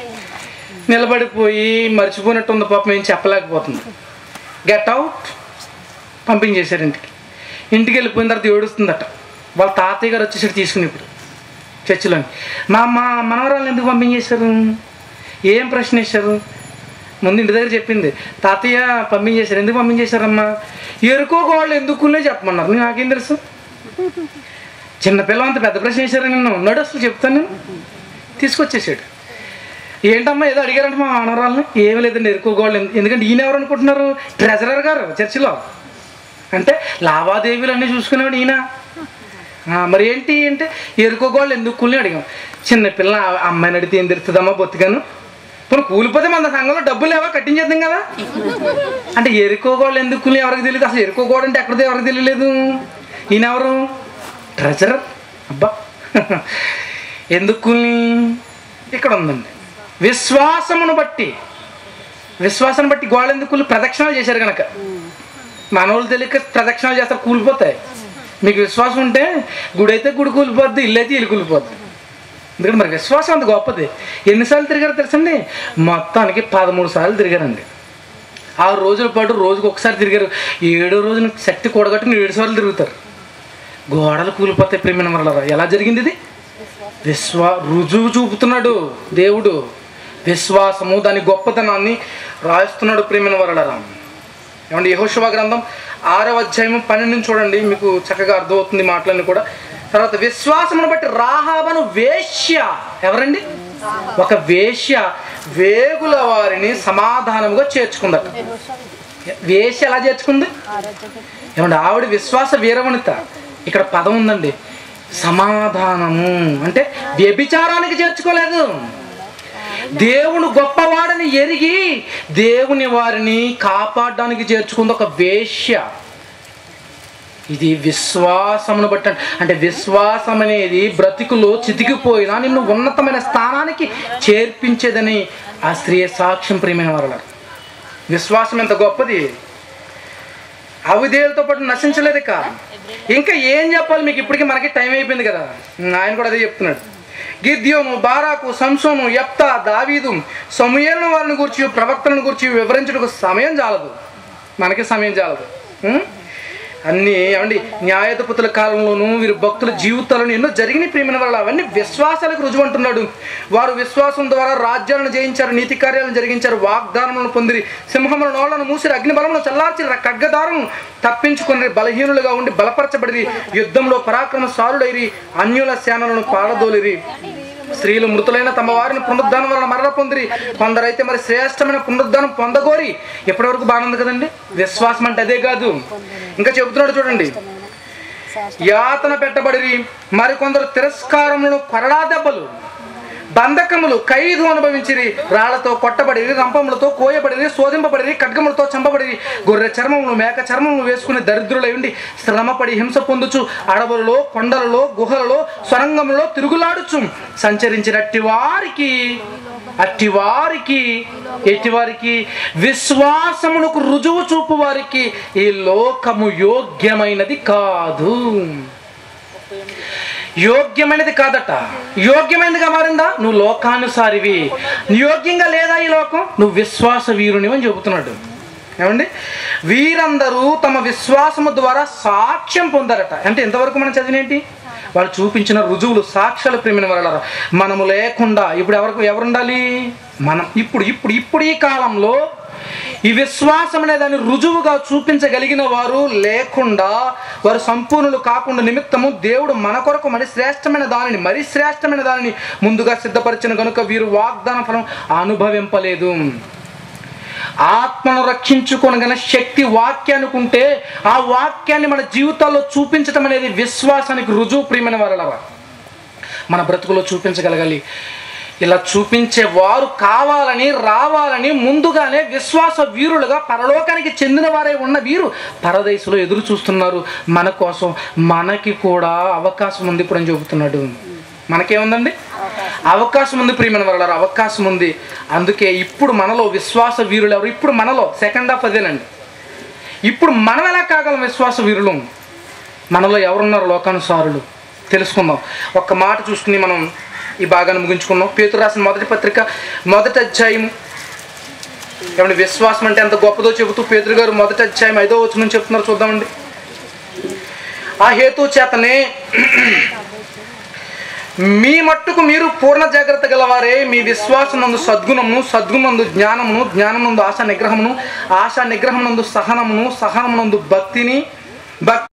నిలబడిపోయి మర్చిపోయినట్టు ఉంది పాపం ఏం చెప్పలేకపోతుంది గెట్ అవుట్ పంపించేశారు ఇంటికి ఇంటికి వెళ్ళిపోయిన తర్వాత ఏడుస్తుందట వాళ్ళ తాతయ్య గారు వచ్చేసరికి తీసుకుని ఇప్పుడు చర్చిలోని మా అమ్మ మనవరాలను ఎందుకు పంపించేశారు ఏం ప్రశ్న వేశారు ముందు ఇంటి దగ్గర చెప్పింది తాతయ్య పంపించేశారు ఎందుకు పంపించేశారమ్మా ఎరుకోగోళ్ళు ఎందుకునే చెప్పమన్నారు నేను నాకేం తెలుసు చిన్నపిల్ల అంత పెద్ద ప్రశ్న వేశారు నిన్ను ఉన్నాడు అసలు చెప్తాను నేను తీసుకొచ్చేసాడు ఏంటమ్మా ఏదో అడిగారంట మా మనవరాలని ఏమీ లేదండి ఎరుకోగోళ్ళు ఎందుకంటే ఈయన ఎవరు అనుకుంటున్నారు ట్రెజరర్ గారు చర్చిలో అంటే లావాదేవీలు అన్నీ చూసుకునేవాడు ఈయన ఆ, మరి ఏంటి అంటే ఎరుకోగోళ్ళు ఎందుకు కూలి అడిగాం చిన్న పిల్ల ఆ అమ్మాయిని అడిగితే ఏం తెలుస్తుందమ్మా బొత్తిగాను పోనీ కూలిపోతే మన సంఘంలో డబ్బులు లేవా కట్టించేద్దాం కదా అంటే ఎరుకోగోళ్ళు ఎందుకు కూలి ఎవరికి తెలియదు అసలు ఎరుకోగోడు అంటే ఎక్కడిదో ఎవరికి తెలియలేదు ఈయన ఎవరు ట్రెజరర్ అబ్బా ఎందుకు కూలి ఇక్కడ ఉందండి విశ్వాసమును బట్టి విశ్వాసాన్ని బట్టి గోడలు ఎందుకు కూలి ప్రదక్షిణాలు చేశారు కనుక మనోళ్ళు తెలియక ప్రదక్షిణాలు చేస్తారు కూలిపోతాయి మీకు విశ్వాసం ఉంటే గుడి అయితే గుడి కూలిపోద్ది ఇల్లు అయితే ఇల్లు కూలిపోద్ది ఎందుకంటే మరి విశ్వాసం అంత గొప్పది ఎన్నిసార్లు తిరిగారో తెలుసండి మొత్తానికి పదమూడు సార్లు తిరిగారండి ఆరు రోజుల పాటు రోజుకు ఒకసారి తిరిగారు ఏడో రోజున శక్తి కూడగట్టుకుని ఏడు సార్లు తిరుగుతారు గోడలు కూలిపోతాయి ప్రేమైన వల్ల ఎలా జరిగింది ఇది విశ్వా రుజువు చూపుతున్నాడు దేవుడు విశ్వాసము దాని గొప్పతనాన్ని రాస్తున్నాడు ప్రేమైన వరలరా ఏమండి యహోశివ గ్రంథం ఆరవ అధ్యాయం పన్నెండు చూడండి మీకు చక్కగా అర్థమవుతుంది ఈ మాటలన్నీ కూడా తర్వాత విశ్వాసమును బట్టి రాహాబను వేశ్య ఎవరండి ఒక వేశ్య వేగుల వారిని సమాధానముగా చేర్చుకుందట వేశ్య ఎలా చేర్చుకుంది ఏమండి ఆవిడ విశ్వాస వీరవనిత ఇక్కడ పదం ఉందండి సమాధానము అంటే వ్యభిచారానికి చేర్చుకోలేదు దేవుడు గొప్పవాడని ఎరిగి దేవుని వారిని కాపాడడానికి చేర్చుకుంది ఒక వేశ్య ఇది విశ్వాసమును బట్టి అంటే విశ్వాసం అనేది బ్రతుకులో చితికిపోయినా నిన్ను ఉన్నతమైన స్థానానికి చేర్పించేదని ఆ స్త్రీ సాక్ష్యం ప్రియమైన వారు విశ్వాసం ఎంత గొప్పది అవిధేయులతో పాటు నశించలేదు ఇక ఇంకా ఏం చెప్పాలి మీకు ఇప్పటికీ మనకి టైం అయిపోయింది కదా ఆయన కూడా అదే చెప్తున్నాడు గిద్యోను బారాకు సంసోను యప్తా దావీదు సమూయేలను వారిని గురించి ప్రవక్తలను గురించి వివరించడానికి సమయం చాలదు మనకి సమయం చాలదు ఉం? అన్నీ ఏమండి న్యాయాధిపతుల కాలంలోనూ వీరి భక్తుల జీవితాలను ఎన్నో జరిగిన ప్రేమైన వల్ల అవన్నీ విశ్వాసాలకు రుజువు అంటున్నాడు వారు విశ్వాసం ద్వారా రాజ్యాలను జయించారు నీతి కార్యాలను జరిగించారు వాగ్దానములను పొందిరి సింహముల నోళ్లను మూసిరి అగ్ని బలమును చల్లార్చిరి ఖడ్గదారులను తప్పించుకొని బలహీనులుగా ఉండి బలపరచబడిరి యుద్ధంలో పరాక్రమ సారుడైరి అన్యుల సేనలను పారదోలిరి స్త్రీలు మృతులైన తమ వారిని పునరుద్ధానం వలన మరల పొందిరి కొందరైతే మరి శ్రేష్టమైన పునరుద్ధానం పొందగోరి ఎప్పటివరకు బాగుంది కదండి విశ్వాసం అంటే అదే కాదు ఇంకా చెబుతున్నాడు చూడండి యాతన పెట్టబడిరి మరికొందరు తిరస్కారములను కొరడా దెబ్బలు బంధకములు ఖైదు అనుభవించిరి రాళ్లతో కొట్టబడిరి రంపములతో కోయబడిరి శోధింపబడిరి ఖడ్గములతో చంపబడిరి గొర్రె చర్మములు మేక చర్మములు వేసుకుని దరిద్రులై ఉండి శ్రమపడి హింస పొందుచు అడవులలో కొండలలో గుహలలో సొరంగములలో తిరుగులాడుచు సంచరించినట్టి వారికి అట్టి వారికి ఎట్టి వారికి విశ్వాసమునకు రుజువు చూపు వారికి ఈ లోకము యోగ్యమైనది కాదు యోగ్యమైనది కాదట యోగ్యమైనదిగా మారిందా నువ్వు లోకానుసారివి యోగ్యంగా లేదా ఈ లోకం నువ్వు విశ్వాస వీరుని అని చెబుతున్నాడు ఏమండి వీరందరూ తమ విశ్వాసము ద్వారా సాక్ష్యం పొందారట అంటే ఎంతవరకు మనం చదివినేంటి వాళ్ళు చూపించిన రుజువులు సాక్ష్యాలు ప్రేమిన వాళ్ళ మనము లేకుండా ఇప్పుడు ఎవరికి ఎవరుండాలి మనం ఇప్పుడు ఇప్పుడు ఇప్పుడు ఈ కాలంలో ఈ విశ్వాసం అనే దాన్ని రుజువుగా చూపించగలిగిన వారు లేకుండా వారు సంపూర్ణులు కాకుండా నిమిత్తము దేవుడు మన కొరకు మరి శ్రేష్టమైన దానిని మరి శ్రేష్టమైన దానిని ముందుగా సిద్ధపరిచిన కనుక వీరు వాగ్దాన ఫలం అనుభవింపలేదు ఆత్మను రక్షించుకొనగల శక్తి వాక్యానికి ఉంటే ఆ వాక్యాన్ని మన జీవితాల్లో చూపించటం అనేది విశ్వాసానికి రుజువు ప్రియమైన వారలరా మన బ్రతుకులో చూపించగలగాలి ఇలా చూపించే వారు కావాలని రావాలని ముందుగానే విశ్వాస వీరులుగా పరలోకానికి చెందిన వారే ఉన్న వీరు పరదేశంలో ఎదురు చూస్తున్నారు మన కోసం మనకి కూడా అవకాశం ఉంది ఇప్పుడు అని చెబుతున్నాడు మనకేముందండి అవకాశం ఉంది ప్రియమైన వాళ్ళ అవకాశం ఉంది అందుకే ఇప్పుడు మనలో విశ్వాస వీరులు ఎవరు ఇప్పుడు మనలో సెకండ్ హాఫ్ అదేనండి ఇప్పుడు మనం ఎలా కాగలం విశ్వాస వీరులు మనలో ఎవరున్నారు లోకానుసారులు తెలుసుకుందాం ఒక్క మాట చూసుకుని మనం ఈ భాగాన్ని ముగించుకుందాం పేతురు రాసిన మొదటి పత్రిక మొదటి అధ్యాయం ఏమంటే విశ్వాసం అంటే ఎంత గొప్పదో చెబుతూ పేతురు గారు మొదటి అధ్యాయం ఐదో వచనం చెప్తున్నారు చూద్దామండి ఆ హేతు చేతనే మీ మట్టుకు మీరు పూర్ణ జాగ్రత్త గలవారే మీ విశ్వాసం నందు సద్గుణమును సద్గుణందు జ్ఞానమును జ్ఞానమునందు ఆశా నిగ్రహమును ఆశా నిగ్రహమునందు సహనమును సహనమునందు భక్తిని భక్తి